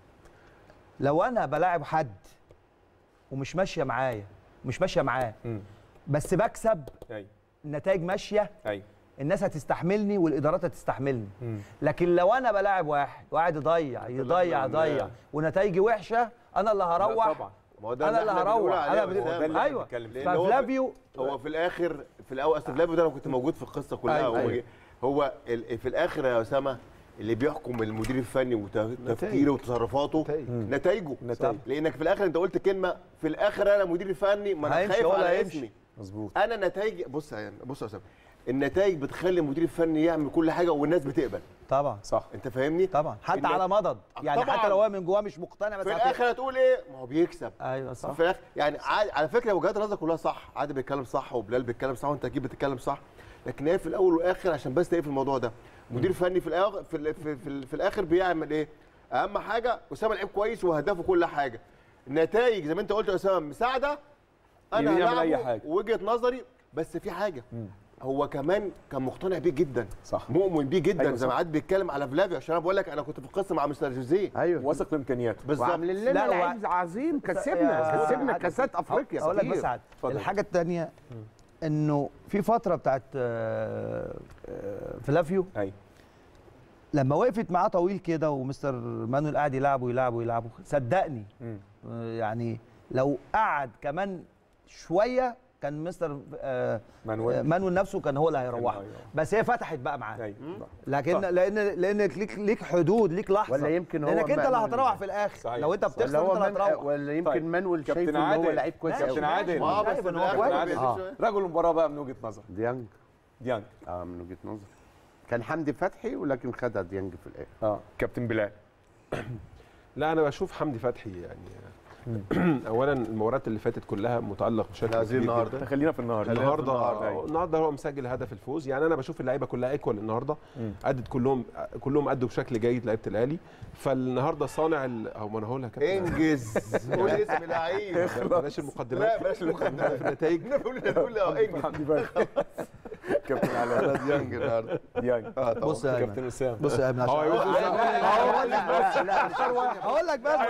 لو انا بلاعب حد ومش ماشيه معايا مش ماشيه معاه مم. بس بكسب ايوه النتائج ماشيه ايوه الناس هتستحملني والادارات هتستحملني مم. لكن لو انا بلاعب واحد وقاعد يضيع يضيع لا. يضيع ونتائجي وحشه انا اللي هروح طبعا ما هو ده انا اللي احنا بنقول هروح عليه انا يا بدي- أسامة. ده اللي احنا ايوه بنتكلم فيه. لأن هو ففلافيو هو في الاخر في الاول اصل فلافيو ده انا كنت موجود في القصه كلها أيوة. هو, أيوة. هو ال- في الاخر يا اسامه اللي بيحكم المدير الفني وتفكيره وتصرفاته نتائجه نتائج. لانك في الاخر انت قلت كلمه في الاخر انا مدير فني ما انا هيمشي خايف هو اللي على هيمشي. اسمي مظبوط انا نتائج بص يا بص يا اسامه النتائج بتخلي المدير الفني يعمل كل حاجه والناس بتقبل طبعا صح انت فاهمني طبعا حتى إن- على مضض يعني طبعاً. حتى لو هو من جواه مش مقتنع بس في هت- الاخر هتقول ايه ما هو بيكسب ايوه صح في الاخر يعني عاد- على فكره وجهات النظر كلها صح عادل بيتكلم صح وبلال بيتكلم صح وانت اكيد بتتكلم صح لكن هي في الاول والاخر عشان بس تقفل الموضوع ده مدير فني في الاخر في, ال- في, في, في الاخر بيعمل ايه اهم حاجه اسامه لعيب كويس وهدفه كل حاجه النتائج زي ما انت قلت يا اسامه مساعده انا يعمل هلعبه أي حاجة. وجهه نظري بس في حاجه هو كمان كان مقتنع بيه جدا صح. مؤمن بيه جدا أيوة زي ما صح. عاد بيتكلم على فلافيو عشان انا بقول لك انا كنت في القصه مع مستر جوزيه ايوه واثق في امكانياته بالظبط وعاملين لنا لا، لعيب وع- عظيم يا- كسبنا كسبنا عادل. كاسات افريقيا اقول لك كتير. بس عاد اتفضل. الحاجه الثانيه انه في فتره بتاعت آه، آه، فلافيو ايوه لما وقفت معاه طويل كده ومستر مانويل قاعد يلعبه يلعبه يلعبه صدقني مم. آه، يعني لو قعد كمان شويه كان مستر آه، مانويل. آه، مانويل نفسه كان هو اللي هيروحه أيوة. بس هي فتحت بقى معاه ايوه لكن لان لانك ليك ليك حدود ليك لحظه ولا يمكن هو لانك انت اللي مانويل. هتروح في الاخر صحيح. لو انت صح. بتخسر ولا هو انت اللي من هتروح ولا يمكن طيب. مانويل كابتن شايف ان هو عادل. لعيب كويس ماشي، كابتن قوي عادل ماشي، آه، بس شايف ان في هو الآخر كويس بقى اه شوية. رجل المباراه بقى من وجهه نظر ديانج ديانج اه من وجهه نظري كان حمدي فتحي ولكن خدها ديانج في الاخر اه كابتن بلال لا انا بشوف حمدي فتحي يعني اولا المباريات اللي فاتت كلها متالق بشكل عايزين كبير النهارده جدا. خلينا في النهارده النهارده النهاردة. النهارده هو مسجل هدف الفوز يعني انا بشوف اللعيبه كلها ايكوال النهارده ادت كلهم كلهم ادوا بشكل جيد لعيبه الاهلي فالنهارده صانع ال- او ما انا هقولها يا كابتن انجز قول اسم لعيب بلاش المقدمات لا بلاش في المقدمات النتائج نقول نقول اه انجز حمدي بقى كابتن علاء ديانج النهارده ديانج بص يا كابتن ايمن اسامه بص يا ايمن هو عشان هيقول هقول لك بس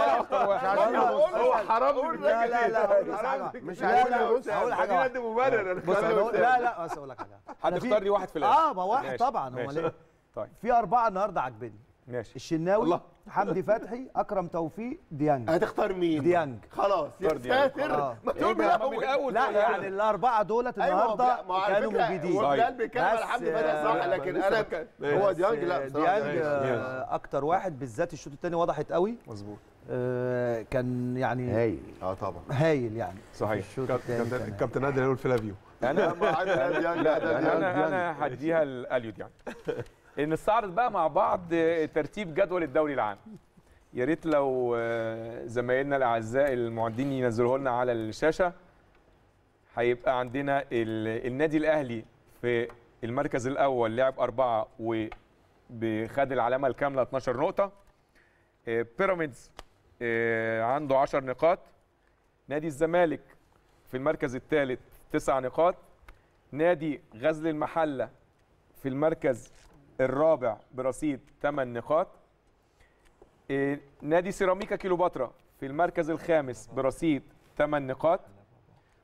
هو حرام لا لا لا هقول لك حاجة. مش لا عايز لا بص هقول حاجه واحدة. مبرر بص أنا هقول- لا لا بس اقول لك حاجه حد أنا في- اختار لي واحد في الاخر اه ما واحد ماشي، طبعا هو ماشي. ليه طيب في اربعه النهارده عاجبني ماشي الشناوي الله. حمدي فتحي اكرم توفيق ديانج هتختار مين ديانج خلاص يا اختار ديانج. ساتر آه. ما تقول من من الاول الاول لا تقول يعني الاربعه دولت ايوه النهارده ما هو على كانوا فكرة مجيدين هو بلال بيتكلم على بس، حمدي فتحي صح آه، لكن انا هو ديانج لا بس بصراحة ديانج آه، اكتر واحد بالذات الشوط الثاني وضحت قوي مظبوط آه، كان يعني هايل اه طبعا هايل يعني صحيح الشوط الثاني كابتن كان- كابتن نادر هيقول فلافيو انا ما عاد ديانج لا ده ديانج انا انا هديها الاليود يعني نستعرض بقى مع بعض ترتيب جدول الدوري العام يا ريت لو آه، زمايلنا الاعزاء المعدين ينزلوه لنا على الشاشه هيبقى عندنا ال- النادي الاهلي في المركز الاول لعب اربعه وخد العلامه الكامله 12 نقطه آه، بيراميدز آه، عنده 10 نقاط نادي الزمالك في المركز الثالث تسع نقاط نادي غزل المحله في المركز الرابع برصيد 8 نقاط إيه، نادي سيراميكا كيلوباترا في المركز الخامس برصيد 8 نقاط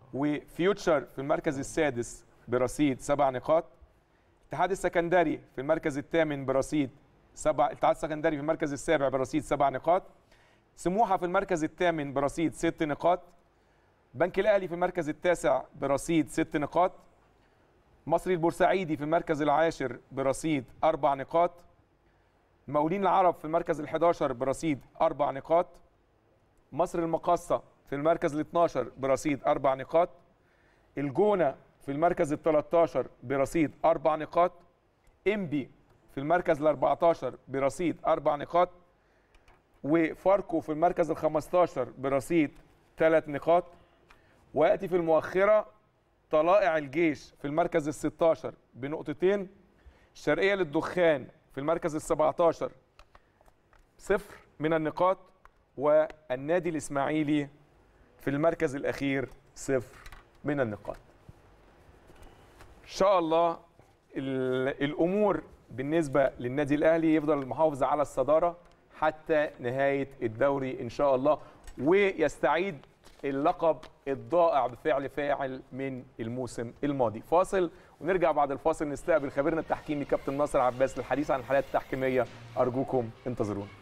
وفيوتشر في المركز السادس برصيد سبع نقاط الاتحاد السكندري في المركز الثامن برصيد سبع الاتحاد السكندري في المركز السابع برصيد سبع نقاط سموحه في المركز الثامن برصيد ست نقاط بنك الاهلي في المركز التاسع برصيد ست نقاط مصري البورسعيدي في المركز العاشر برصيد اربع نقاط المقاولين العرب في المركز ال11 برصيد اربع نقاط مصر المقاصه في المركز ال12 برصيد اربع نقاط الجونه في المركز ال13 برصيد اربع نقاط انبي في المركز ال14 برصيد اربع نقاط وفاركو في المركز ال15 برصيد ثلاث نقاط وياتي في المؤخره طلائع الجيش في المركز ال16 بنقطتين الشرقيه للدخان في المركز ال17 صفر من النقاط والنادي الاسماعيلي في المركز الاخير صفر من النقاط ان شاء الله ال- الامور بالنسبه للنادي الاهلي يفضل المحافظه على الصداره حتى نهايه الدوري ان شاء الله ويستعيد اللقب الضائع بفعل فاعل من الموسم الماضي فاصل ونرجع بعد الفاصل نستقبل خبيرنا التحكيمي كابتن ناصر عباس للحديث عن الحالات التحكيميه ارجوكم انتظرونا